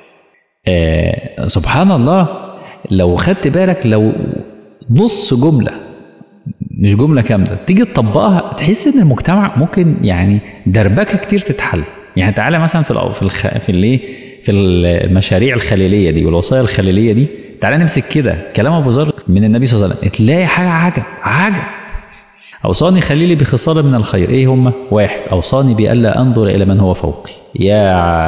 آه سبحان الله لو خدت بالك لو نص جملة مش جملة كاملة تيجي تطبقها تحس ان المجتمع ممكن يعني دربكة كتير تتحل يعني تعالى مثلا في في الخ... في الايه في المشاريع الخليلية دي والوصايا الخليلية دي تعالى نمسك كده كلام ابو ذر من النبي صلى الله عليه وسلم تلاقي حاجة عجب عجب أوصاني خليلي بخصال من الخير إيه هم؟ واحد أوصاني بألا أنظر إلى من هو فوقي يا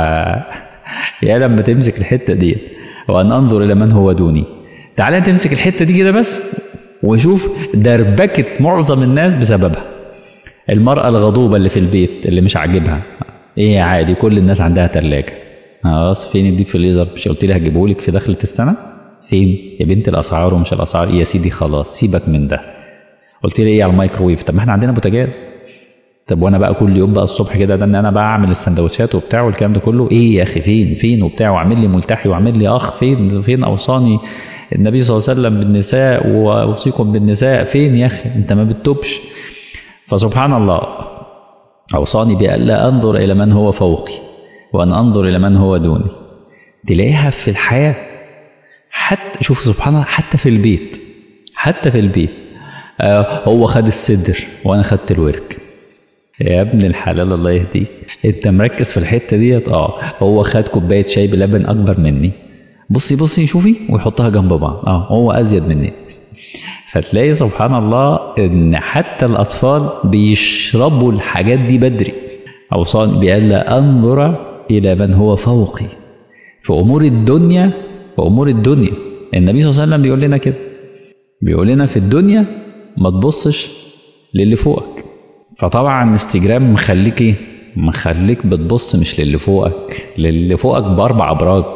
يا لما تمسك الحتة دي وأن أنظر إلى من هو دوني تعالى تمسك الحتة دي كده بس وشوف دربكة معظم الناس بسببها المرأة الغضوبة اللي في البيت اللي مش عاجبها ايه عادي كل الناس عندها تلاجة خلاص فين الديب فريزر مش قلت لي هجيبهولك في دخلة السنة فين يا بنت الاسعار ومش الاسعار يا سيدي خلاص سيبك من ده قلت لي ايه على الميكروويف طب ما احنا عندنا بوتاجاز طب وانا بقى كل يوم بقى الصبح كده ده ان انا بقى اعمل السندوتشات وبتاع والكلام ده كله ايه يا اخي فين فين وبتاع واعمل لي ملتحي واعمل لي اخ فين فين اوصاني النبي صلى الله عليه وسلم بالنساء واوصيكم بالنساء فين يا اخي انت ما بتتوبش فسبحان الله اوصاني بالا انظر الى من هو فوقي وان انظر الى من هو دوني تلاقيها في الحياه حتى شوف سبحان الله حتى في البيت حتى في البيت آه هو خد الصدر وانا خدت الورك يا ابن الحلال الله يهديك انت مركز في الحته ديت اه هو خد كوبايه شاي بلبن اكبر مني بصي بصي شوفي ويحطها جنب بعض اه هو ازيد مني فتلاقي سبحان الله ان حتى الاطفال بيشربوا الحاجات دي بدري اوصان بألا انظر الى من هو فوقي في امور الدنيا في امور الدنيا النبي صلى الله عليه وسلم بيقول لنا كده بيقول لنا في الدنيا ما تبصش للي فوقك فطبعا انستجرام مخليك ايه مخليك بتبص مش للي فوقك للي فوقك باربع ابراج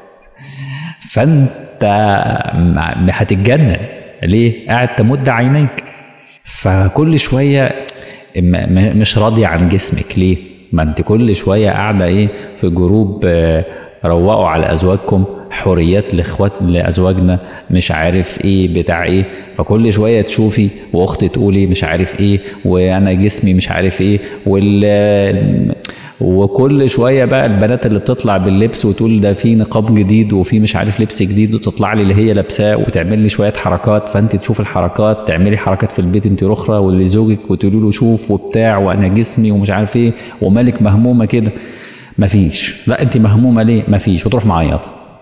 فانت هتتجنن ليه قاعد تمد عينيك فكل شويه مش راضي عن جسمك ليه ما انت كل شويه قاعده ايه في جروب روقوا على ازواجكم حريات لاخوات لازواجنا مش عارف ايه بتاع ايه فكل شويه تشوفي واختي تقولي مش عارف ايه وانا جسمي مش عارف ايه وال وكل شويه بقى البنات اللي بتطلع باللبس وتقول ده في نقاب جديد وفي مش عارف لبس جديد وتطلع لي اللي هي لابساه وتعمل لي شويه حركات فانت تشوف الحركات تعملي حركات في البيت انت اخرى ولزوجك وتقولي له شوف وبتاع وانا جسمي ومش عارف ايه ومالك مهمومه كده مفيش لا انت مهمومه ليه مفيش وتروح معيط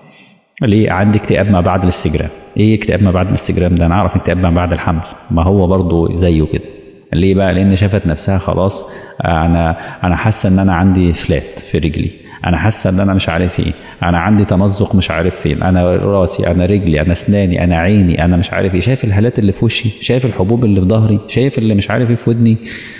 ليه عندي اكتئاب ما بعد الاستجرام ايه اكتئاب ما بعد الاستجرام ده انا اعرف اكتئاب ما بعد الحمل ما هو برضه زيه كده ليه بقى لان شافت نفسها خلاص انا انا حاسه ان انا عندي فلات في رجلي انا حاسه ان انا مش عارف ايه انا عندي تمزق مش عارف فين انا راسي انا رجلي انا اسناني انا عيني انا مش عارف ايه شايف الهالات اللي في وشي شايف الحبوب اللي في ظهري شايف اللي مش عارف ايه في ودني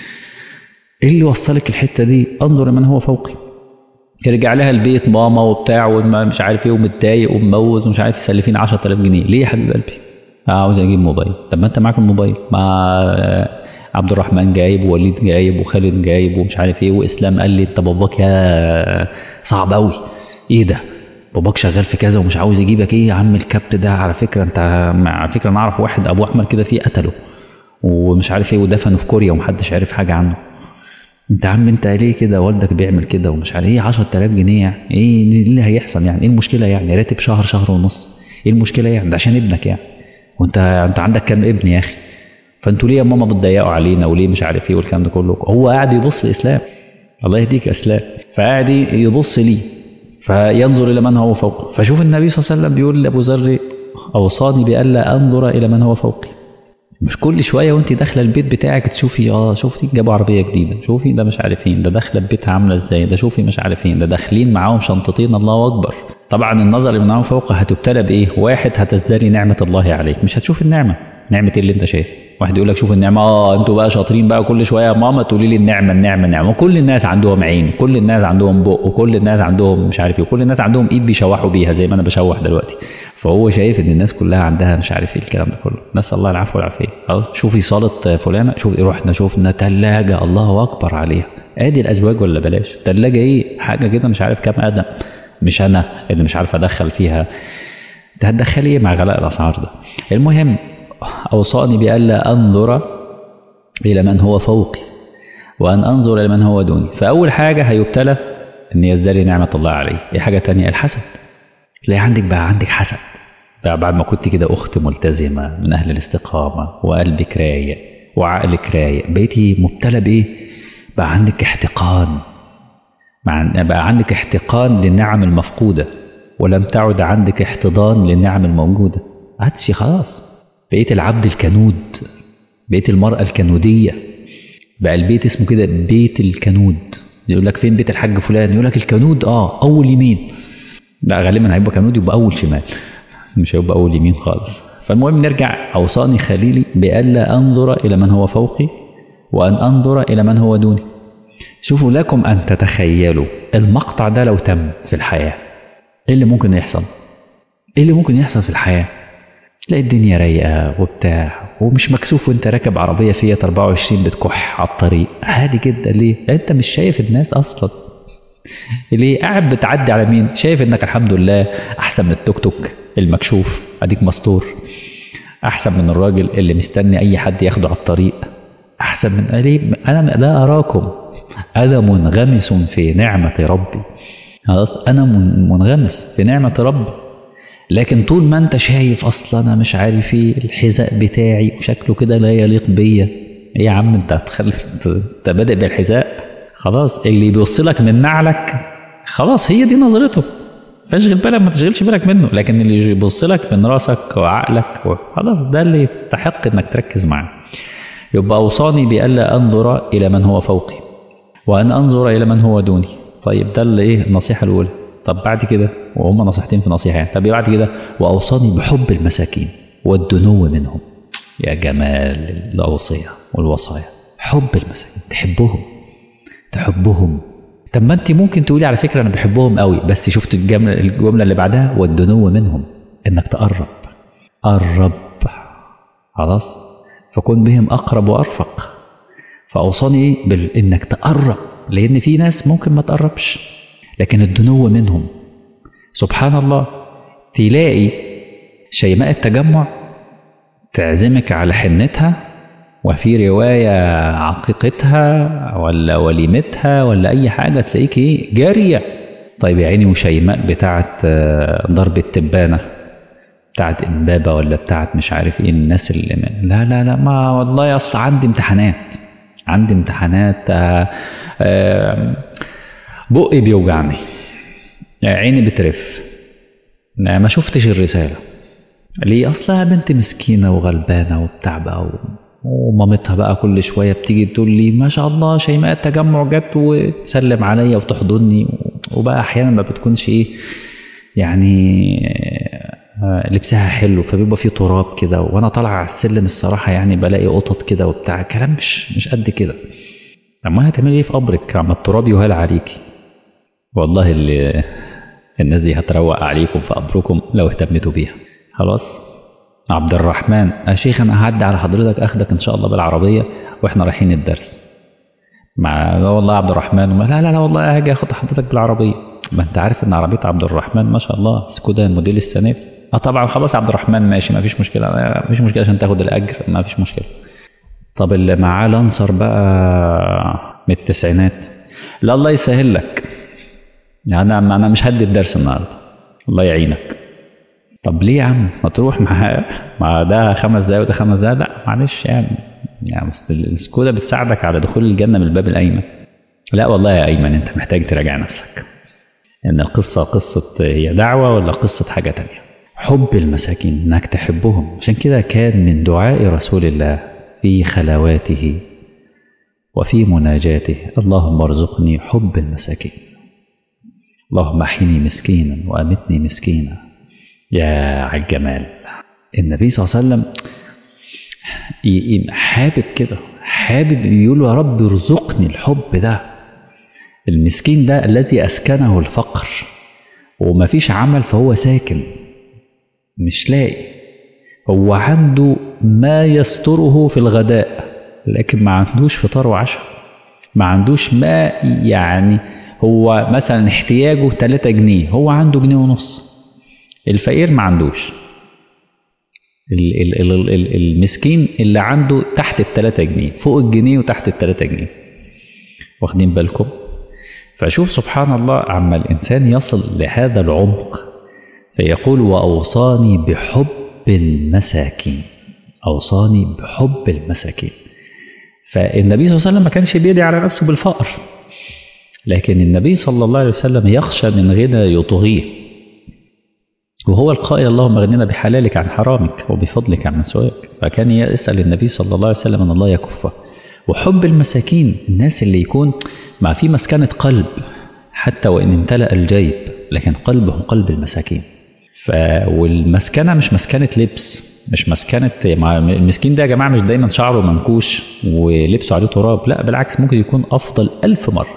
ايه اللي وصلك الحته دي انظر من هو فوقي يرجع لها البيت ماما وبتاع ومش عارف ايه ومتضايق ومموز ومش عارف يسلفين 10000 جنيه ليه يا حبيب قلبي عاوز اجيب موبايل طب ما انت معاك الموبايل مع عبد الرحمن جايب ووليد جايب وخالد جايب ومش عارف ايه واسلام قال لي انت باباك يا صعب قوي ايه ده باباك شغال في كذا ومش عاوز يجيبك ايه يا عم الكبت ده على فكره انت على فكره انا اعرف واحد ابو احمد كده فيه قتله ومش عارف ايه ودفنه في كوريا ومحدش عارف حاجه عنه انت عم انت ليه كده والدك بيعمل كده ومش عارف ايه 10000 جنيه يعني ايه اللي هيحصل يعني ايه المشكله يعني راتب شهر شهر ونص ايه المشكله يعني ده عشان ابنك يعني وانت انت عندك كام ابن يا اخي فانتوا ليه يا ماما بتضيقوا علينا وليه مش عارف ايه والكلام ده كله هو قاعد يبص لاسلام الله يهديك يا اسلام فقاعد يبص ليه فينظر الى من هو فوقه فشوف النبي صلى الله عليه وسلم بيقول لابو ذر اوصاني بالا انظر الى من هو فوقي مش كل شويه وانت داخله البيت بتاعك تشوفي اه شوفي جابوا عربيه جديده شوفي ده مش عارف فين ده داخله ببيتها عامله ازاي ده شوفي مش عارف فين ده داخلين معاهم شنطتين الله اكبر طبعا النظر اللي معاهم فوق هتبتلى بايه واحد هتزدري نعمه الله عليك مش هتشوف النعمه نعمه ايه اللي انت شايفها واحد يقول لك شوف النعمه اه انتوا بقى شاطرين بقى كل شويه يا ماما تقولي لي النعمه النعمه النعمه وكل الناس عندهم عين كل الناس عندهم بق وكل الناس عندهم مش عارف ايه وكل الناس عندهم ايد بيشوحوا بيها زي ما انا بشوح دلوقتي فهو شايف ان الناس كلها عندها مش عارف ايه الكلام ده كله نسال الله العفو والعافيه اه شوفي صاله فلانه شوفي رحنا شوفنا ثلاجه الله اكبر عليها ادي الازواج ولا بلاش ثلاجه ايه حاجه كده مش عارف كام ادم مش انا اللي مش عارف ادخل فيها ده هتدخلي ايه مع غلاء الاسعار ده المهم اوصاني بالا انظر الى من هو فوقي وان انظر الى من هو دوني فاول حاجه هيبتلى ان يزدري نعمه الله عليه ايه حاجه تانية الحسد تلاقي عندك بقى عندك حسد بقى بعد ما كنت كده اخت ملتزمه من اهل الاستقامه وقلبك رايق وعقلك رايق بقيتي مبتلى بايه بقى عندك احتقان بقى عندك احتقان للنعم المفقوده ولم تعد عندك احتضان للنعم الموجوده عادش خلاص بقيت العبد الكنود بقيت المرأة الكنودية بقى البيت اسمه كده بيت الكنود يقول لك فين بيت الحاج فلان يقول لك الكنود اه اول يمين لا غالبا هيبقى كنود يبقى اول شمال مش هيبقى اول يمين خالص فالمهم نرجع اوصاني خليلي بالا انظر الى من هو فوقي وان انظر الى من هو دوني شوفوا لكم ان تتخيلوا المقطع ده لو تم في الحياه ايه اللي ممكن يحصل ايه اللي ممكن يحصل في الحياه تلاقي الدنيا رايقه وبتاع ومش مكسوف وانت راكب عربيه فيات 24 بتكح على الطريق عادي جدا ليه؟ انت مش شايف الناس اصلا ليه قاعد بتعدي على مين شايف انك الحمد لله احسن من التوك توك المكشوف اديك مستور احسن من الراجل اللي مستني اي حد ياخده على الطريق احسن من ليه انا لا اراكم انا منغمس في نعمه ربي خلاص انا منغمس في نعمه ربي لكن طول ما انت شايف اصلا انا مش عارف ايه الحذاء بتاعي وشكله كده لا يليق بيا ايه يا عم انت هتخلي انت بادئ بالحذاء خلاص اللي بيوصلك من نعلك خلاص هي دي نظرته فاشغل بالك ما تشغلش بالك منه لكن اللي يبص لك من راسك وعقلك خلاص ده اللي يستحق انك تركز معاه يبقى اوصاني بألا انظر الى من هو فوقي وان انظر الى من هو دوني طيب ده اللي ايه النصيحه الاولى طب بعد كده وهم نصيحتين في نصيحه يعني طب بعد كده واوصاني بحب المساكين والدنو منهم يا جمال الاوصيه والوصايا حب المساكين تحبهم تحبهم طب ما انت ممكن تقولي على فكره انا بحبهم قوي بس شفت الجمله الجمله اللي بعدها والدنو منهم انك تقرب قرب خلاص فكن بهم اقرب وارفق فاوصاني ايه بانك تقرب لان في ناس ممكن ما تقربش لكن الدنو منهم سبحان الله تلاقي شيماء التجمع تعزمك على حنتها وفي رواية عقيقتها ولا وليمتها ولا أي حاجة تلاقيك إيه جارية طيب يا عيني وشيماء بتاعت ضرب التبانة بتاعت إمبابة ولا بتاعت مش عارف إيه الناس اللي لا لا لا ما والله أصل عندي امتحانات عندي امتحانات آآ آآ بقي بيوجعني عيني بترف ما شفتش الرسالة ليه أصلها بنت مسكينة وغلبانة وبتاع بقى ومامتها بقى كل شوية بتيجي تقول لي ما شاء الله شيماء التجمع جت وتسلم عليا وتحضني وبقى أحيانا ما بتكونش إيه يعني لبسها حلو فبيبقى فيه تراب كده وأنا طالع على السلم الصراحة يعني بلاقي قطط كده وبتاع كلام مش مش قد كده أما هتعملي إيه في قبرك عم التراب يهال عليكي والله اللي الناس دي هتروق عليكم في قبركم لو اهتمتوا بيها خلاص عبد الرحمن يا شيخ انا هعدي على حضرتك اخدك ان شاء الله بالعربيه واحنا رايحين الدرس مع لا والله عبد الرحمن وما لا لا لا والله هاجي اخد حضرتك بالعربيه ما انت عارف ان عربيه عبد الرحمن ما شاء الله سكودا الموديل السنه دي اه طبعا خلاص عبد الرحمن ماشي ما فيش مشكله ما فيش مشكله عشان تاخد الاجر ما فيش مشكله طب اللي معاه لانسر بقى من التسعينات لا الله يسهل لك يعني انا انا مش هدي الدرس النهارده الله يعينك طب ليه يا عم ما تروح مع مع ده خمس دقايق وده خمس دقايق لا معلش يعني يعني السكودا بتساعدك على دخول الجنه من الباب الايمن لا والله يا ايمن انت محتاج تراجع نفسك ان القصه قصه هي دعوه ولا قصه حاجه تانية حب المساكين انك تحبهم عشان كده كان من دعاء رسول الله في خلواته وفي مناجاته اللهم ارزقني حب المساكين اللهم احيني مسكينا وامتني مسكينا يا عالجمال النبي صلى الله عليه وسلم حابب كده حابب يقول يا رب ارزقني الحب ده المسكين ده الذي أسكنه الفقر وما فيش عمل فهو ساكن مش لاقي هو عنده ما يستره في الغداء لكن ما عندوش فطار وعشاء ما عندوش ما يعني هو مثلا احتياجه 3 جنيه هو عنده جنيه ونص الفقير ما عندوش ال ال ال ال المسكين اللي عنده تحت التلاتة جنيه فوق الجنيه وتحت التلاتة جنيه واخدين بالكم فشوف سبحان الله عما الإنسان يصل لهذا العمق فيقول وأوصاني بحب المساكين أوصاني بحب المساكين فالنبي صلى الله عليه وسلم ما كانش بيدعي على نفسه بالفقر لكن النبي صلى الله عليه وسلم يخشى من غنى يطغيه وهو القائل اللهم اغننا بحلالك عن حرامك وبفضلك عن سواك فكان يسأل النبي صلى الله عليه وسلم أن الله يكفه وحب المساكين الناس اللي يكون مع في مسكنة قلب حتى وإن امتلأ الجيب لكن قلبه قلب المساكين ف والمسكنة مش مسكنة لبس مش مسكنة مع المسكين ده يا جماعة مش دايما شعره منكوش ولبسه عليه تراب لا بالعكس ممكن يكون أفضل ألف مرة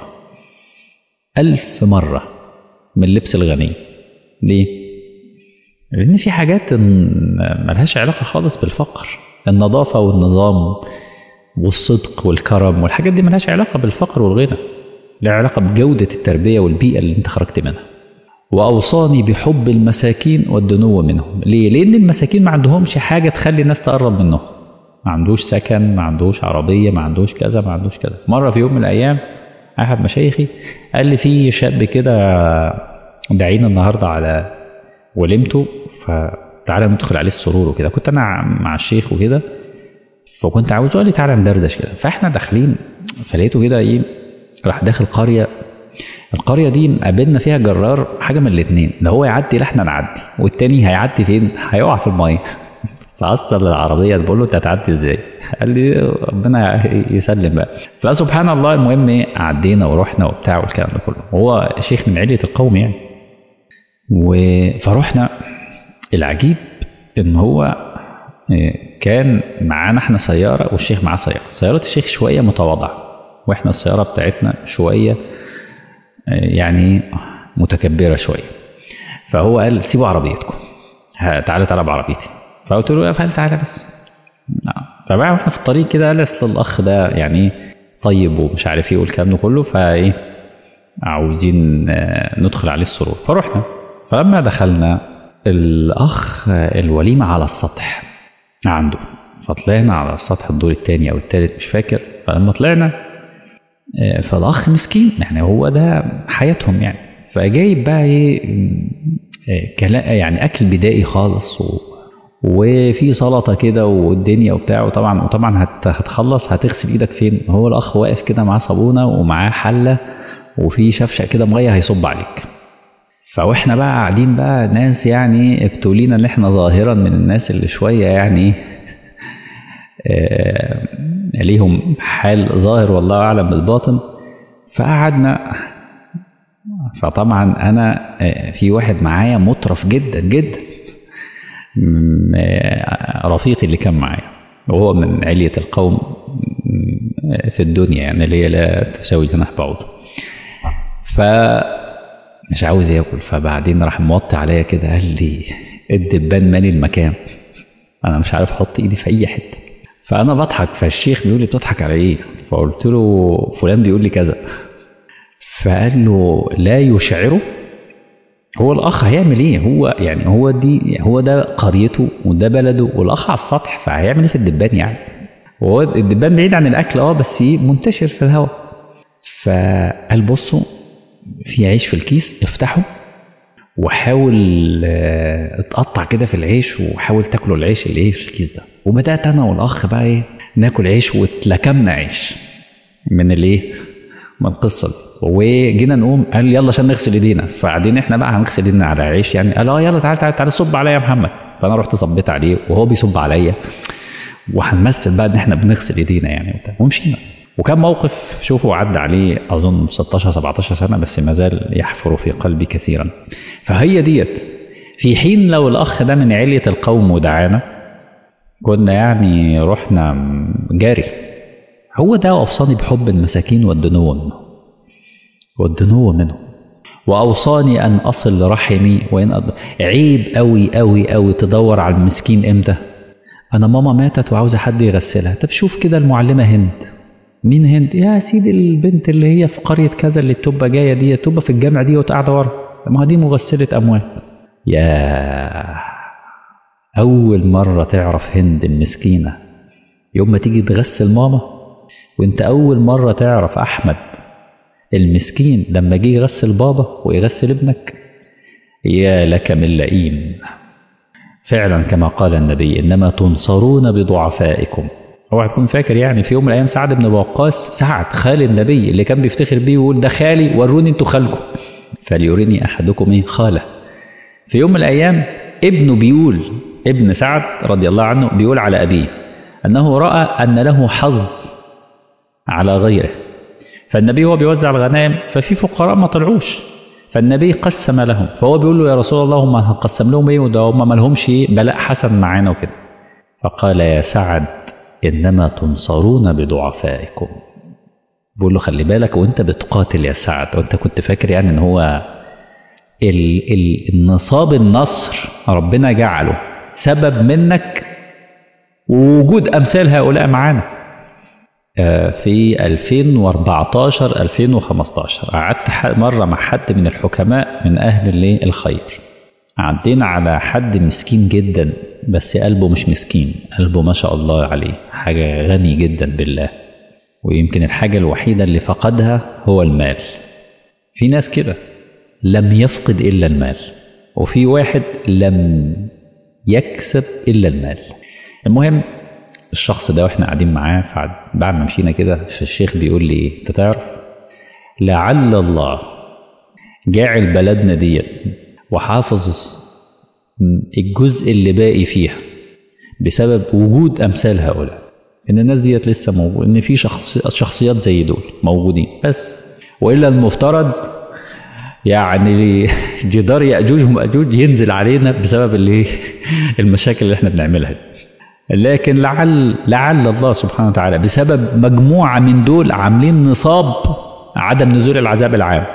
ألف مرة من لبس الغني ليه؟ لأن في حاجات ملهاش علاقة خالص بالفقر النظافة والنظام والصدق والكرم والحاجات دي ملهاش علاقة بالفقر والغنى لها علاقة بجودة التربية والبيئة اللي انت خرجت منها وأوصاني بحب المساكين والدنو منهم ليه؟ لأن المساكين ما عندهمش حاجة تخلي الناس تقرب منهم ما عندوش سكن ما عندوش عربية ما عندوش كذا ما عندوش كذا مرة في يوم من الأيام أحد مشايخي قال لي في شاب كده داعينا النهاردة على ولمته فتعالى ندخل عليه السرور وكده كنت أنا مع الشيخ وكده فكنت عاوز قال لي تعالى ندردش كده فاحنا داخلين فلقيته كده ايه راح داخل قريه القريه دي قابلنا فيها جرار حاجه من الاثنين ده هو يعدي لا احنا نعدي والتاني هيعدي فين هيقع في الميه فاصل العربيه بقول له انت هتعدي ازاي قال لي ربنا يسلم بقى فسبحان الله المهم ايه عدينا ورحنا وبتاع والكلام ده كله هو شيخ من عليه القوم يعني و... فرحنا العجيب ان هو كان معانا احنا سياره والشيخ معاه سياره سياره الشيخ شويه متواضعه واحنا السياره بتاعتنا شويه يعني متكبره شويه فهو قال سيبوا عربيتكم تعالى تعالى بعربيتي فقلت له قال تعالى بس فبقى واحنا في الطريق كده قال اصل الاخ ده يعني طيب ومش عارف ايه والكلام ده كله فايه عاوزين ندخل عليه السرور فرحنا فلما دخلنا الاخ الوليمه على السطح عنده فطلعنا على السطح الدور الثاني او الثالث مش فاكر فلما طلعنا فالاخ مسكين يعني هو ده حياتهم يعني فجايب بقى ايه يعني اكل بدائي خالص و وفي سلطه كده والدنيا وبتاع وطبعا وطبعا هت هتخلص هتغسل ايدك فين هو الاخ واقف كده معاه صابونه ومعاه حله وفي شفشه كده ميه هيصب عليك فاحنا بقى قاعدين بقى ناس يعني ابتلينا ان احنا ظاهرا من الناس اللي شويه يعني آه ليهم حال ظاهر والله اعلم بالباطن فقعدنا فطبعا انا في واحد معايا مطرف جدا جدا رفيقي اللي كان معايا وهو من علية القوم في الدنيا يعني اللي هي لا تساوي جناح بعوض ف مش عاوز ياكل فبعدين راح موطي عليا كده قال لي الدبان مالي المكان انا مش عارف احط ايدي في اي حته فانا بضحك فالشيخ بيقول لي بتضحك على ايه فقلت له فلان بيقول لي كذا فقال له لا يشعره هو الاخ هيعمل ايه هو يعني هو دي هو ده قريته وده بلده والاخ على السطح فهيعمل ايه في الدبان يعني وهو الدبان بعيد عن الاكل اه بس منتشر في الهواء فقال بصوا في عيش في الكيس افتحه وحاول اتقطع كده في العيش وحاول تاكلوا العيش اللي ايه في الكيس ده وبدات انا والاخ بقى ايه ناكل عيش واتلكمنا عيش من الايه من القصه دي وجينا نقوم قال يلا عشان نغسل ايدينا فقاعدين احنا بقى هنغسل ايدينا على عيش يعني قال اه يلا تعالى تعالى تعالى صب عليا يا محمد فانا رحت صبيت عليه وهو بيصب عليا وهنمثل بقى ان احنا بنغسل ايدينا يعني ومشينا وكان موقف شوفوا عدى عليه اظن 16 17 سنه بس ما زال يحفر في قلبي كثيرا فهي ديت في حين لو الاخ ده من عليه القوم ودعانا كنا يعني رحنا جاري هو ده اوصاني بحب المساكين والدنو منه والدنو منه واوصاني ان اصل رحمي وان أض... عيب قوي قوي قوي تدور على المسكين امتى انا ماما ماتت وعاوزه حد يغسلها طب شوف كده المعلمه هند مين هند يا سيدي البنت اللي هي في قريه كذا اللي تبقى جايه دي تبقى في الجامعه دي وقاعده ورا ما دي مغسله اموال يا اول مره تعرف هند المسكينه يوم ما تيجي تغسل ماما وانت اول مره تعرف احمد المسكين لما جه يغسل بابا ويغسل ابنك يا لك من لئيم فعلا كما قال النبي انما تنصرون بضعفائكم اوعى تكون فاكر يعني في يوم من الايام سعد بن وقاص سعد خال النبي اللي كان بيفتخر بيه ويقول ده خالي وروني انتوا خالكم فليريني احدكم ايه خاله في يوم من الايام ابنه بيقول ابن سعد رضي الله عنه بيقول على ابيه انه راى ان له حظ على غيره فالنبي هو بيوزع الغنائم ففي فقراء ما طلعوش فالنبي قسم لهم فهو بيقول له يا رسول الله هم هنقسم لهم ايه وده هم ما لهمش بلاء حسن معانا وكده فقال يا سعد انما تنصرون بضعفائكم بيقول له خلي بالك وانت بتقاتل يا سعد وانت كنت فاكر يعني ان هو ال ال النصاب النصر ربنا جعله سبب منك ووجود امثال هؤلاء معانا في 2014 2015 قعدت مرة مع حد من الحكماء من أهل الخير عدينا على حد مسكين جدا بس قلبه مش مسكين قلبه ما شاء الله عليه حاجة غني جدا بالله ويمكن الحاجة الوحيدة اللي فقدها هو المال في ناس كده لم يفقد إلا المال وفي واحد لم يكسب إلا المال المهم الشخص ده واحنا قاعدين معاه بعد ما مشينا كده الشيخ بيقول لي انت تعرف لعل الله جاعل بلدنا ديت وحافظ الجزء اللي باقي فيها بسبب وجود امثال هؤلاء ان الناس ديت لسه موجود ان في شخص شخصيات زي دول موجودين بس والا المفترض يعني جدار ياجوج وماجوج ينزل علينا بسبب اللي المشاكل اللي احنا بنعملها دي لكن لعل لعل الله سبحانه وتعالى بسبب مجموعه من دول عاملين نصاب عدم نزول العذاب العام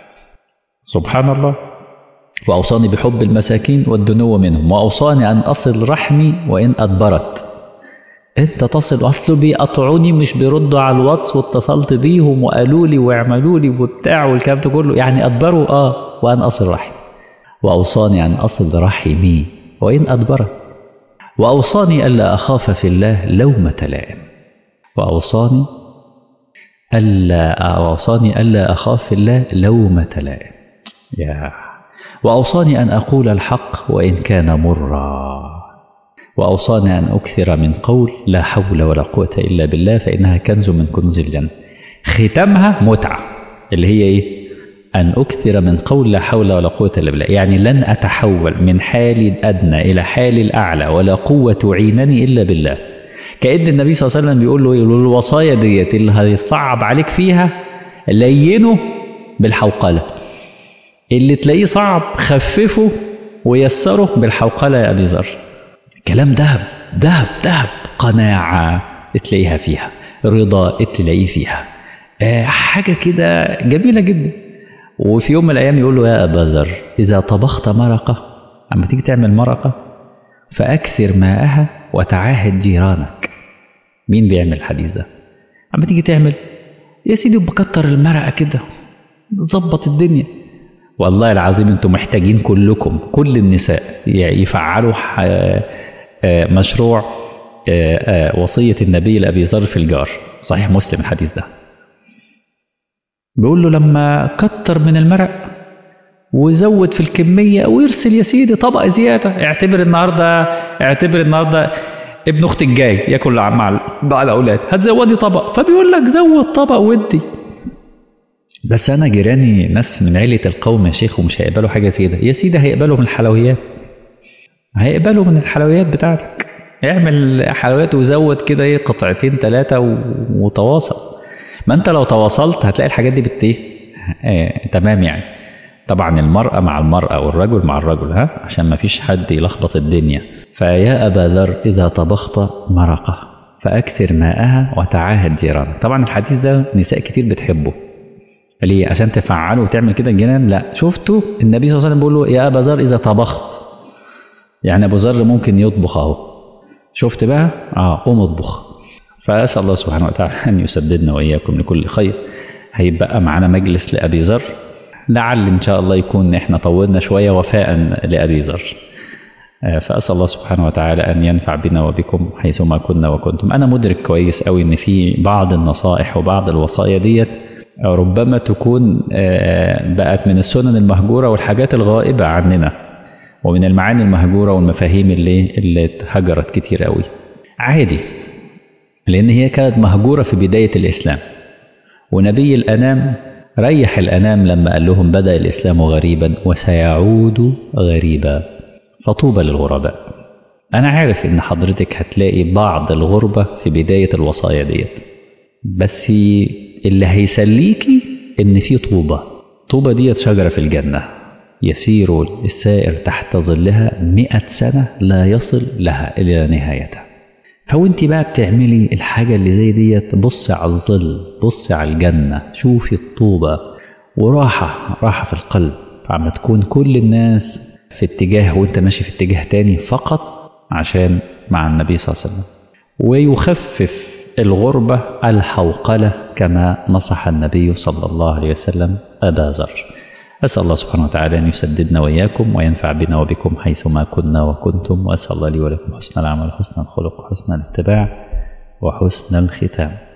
سبحان الله وأوصاني بحب المساكين والدنو منهم وأوصاني أن أصل رحمي وإن أدبرت أنت تصل أصله بيقطعوني مش بيردوا على الواتس واتصلت بيهم وقالوا لي واعملوا لي وبتاع والكلام ده كله يعني أدبروا آه وأن أصل رحمي وأوصاني أن أصل رحمي وإن أدبرت وأوصاني ألا أخاف في الله لومة لائم وأوصاني ألا أوصاني ألا أخاف في الله لومة لائم يا وأوصاني أن أقول الحق وإن كان مرا وأوصاني أن أكثر من قول لا حول ولا قوة إلا بالله فإنها كنز من كنوز الجنة ختامها متعة اللي هي إيه أن أكثر من قول لا حول ولا قوة إلا بالله يعني لن أتحول من حالي الأدنى إلى حالي الأعلى ولا قوة تعينني إلا بالله كأن النبي صلى الله عليه وسلم بيقول له إيه الوصايا ديت اللي هيصعب عليك فيها لينه بالحوقلة اللي تلاقيه صعب خففه ويسره بالحوقلة يا أبي ذر كلام ذهب ذهب ذهب قناعة تلاقيها فيها رضا تلاقيه فيها آه حاجة كده جميلة جدا وفي يوم من الأيام يقول له يا أبا ذر إذا طبخت مرقة أما تيجي تعمل مرقة فأكثر ماءها وتعاهد جيرانك مين بيعمل الحديث ده أما تيجي تعمل يا سيدي بكتر المرقة كده ظبط الدنيا والله العظيم انتم محتاجين كلكم كل النساء يفعلوا مشروع وصية النبي لأبي ذر في الجار صحيح مسلم الحديث ده بيقول له لما كتر من المرق وزود في الكمية ويرسل يا سيدي طبق زيادة اعتبر النهاردة اعتبر النهاردة ابن اختك جاي ياكل مع مع الاولاد هتزودي طبق فبيقول لك زود طبق ودي بس انا جيراني ناس من عيله القوم يا شيخ ومش هيقبلوا حاجه زياده يا سيدي هيقبلوا من الحلويات هيقبلوا من الحلويات بتاعتك اعمل حلويات وزود كده ايه قطعتين ثلاثه وتواصل ما انت لو تواصلت هتلاقي الحاجات دي بت ايه آه تمام يعني طبعا المرأة مع المرأة والرجل مع الرجل ها عشان ما فيش حد يلخبط الدنيا فيا أبا ذر إذا طبخت مرقة فأكثر ماءها وتعاهد جيرانك طبعا الحديث ده نساء كتير بتحبه ليه عشان تفعله وتعمل كده الجنان لا شفتوا النبي صلى الله عليه وسلم بيقول له يا ابا ذر اذا طبخت يعني ابو ذر ممكن يطبخ اهو شفت بقى اه قوم اطبخ فاسال الله سبحانه وتعالى ان يسددنا واياكم لكل خير هيبقى معانا مجلس لابي ذر لعل ان شاء الله يكون احنا طولنا شويه وفاء لابي ذر فاسال الله سبحانه وتعالى ان ينفع بنا وبكم حيثما كنا وكنتم انا مدرك كويس قوي ان في بعض النصائح وبعض الوصايا ديت ربما تكون بقت من السنن المهجورة والحاجات الغائبة عننا ومن المعاني المهجورة والمفاهيم اللي اللي اتهجرت كتير قوي عادي لأن هي كانت مهجورة في بداية الإسلام ونبي الأنام ريح الأنام لما قال لهم بدأ الإسلام غريبا وسيعود غريبا فطوبى للغرباء أنا عارف إن حضرتك هتلاقي بعض الغربة في بداية الوصايا ديت بس اللي هيسليكي ان في طوبة طوبة ديت شجرة في الجنة يسير السائر تحت ظلها مئة سنة لا يصل لها إلى نهايتها فوانت بقى بتعملي الحاجة اللي زي ديت بصي على الظل بصي على الجنة شوفي الطوبة وراحة راحة في القلب عم تكون كل الناس في اتجاه وانت ماشي في اتجاه تاني فقط عشان مع النبي صلى الله عليه وسلم ويخفف الغربة الحوقلة كما نصح النبي صلى الله عليه وسلم أبا ذر أسأل الله سبحانه وتعالى أن يسددنا وإياكم وينفع بنا وبكم حيثما كنا وكنتم وأسأل الله لي ولكم حسن العمل وحسن الخلق وحسن الاتباع وحسن الختام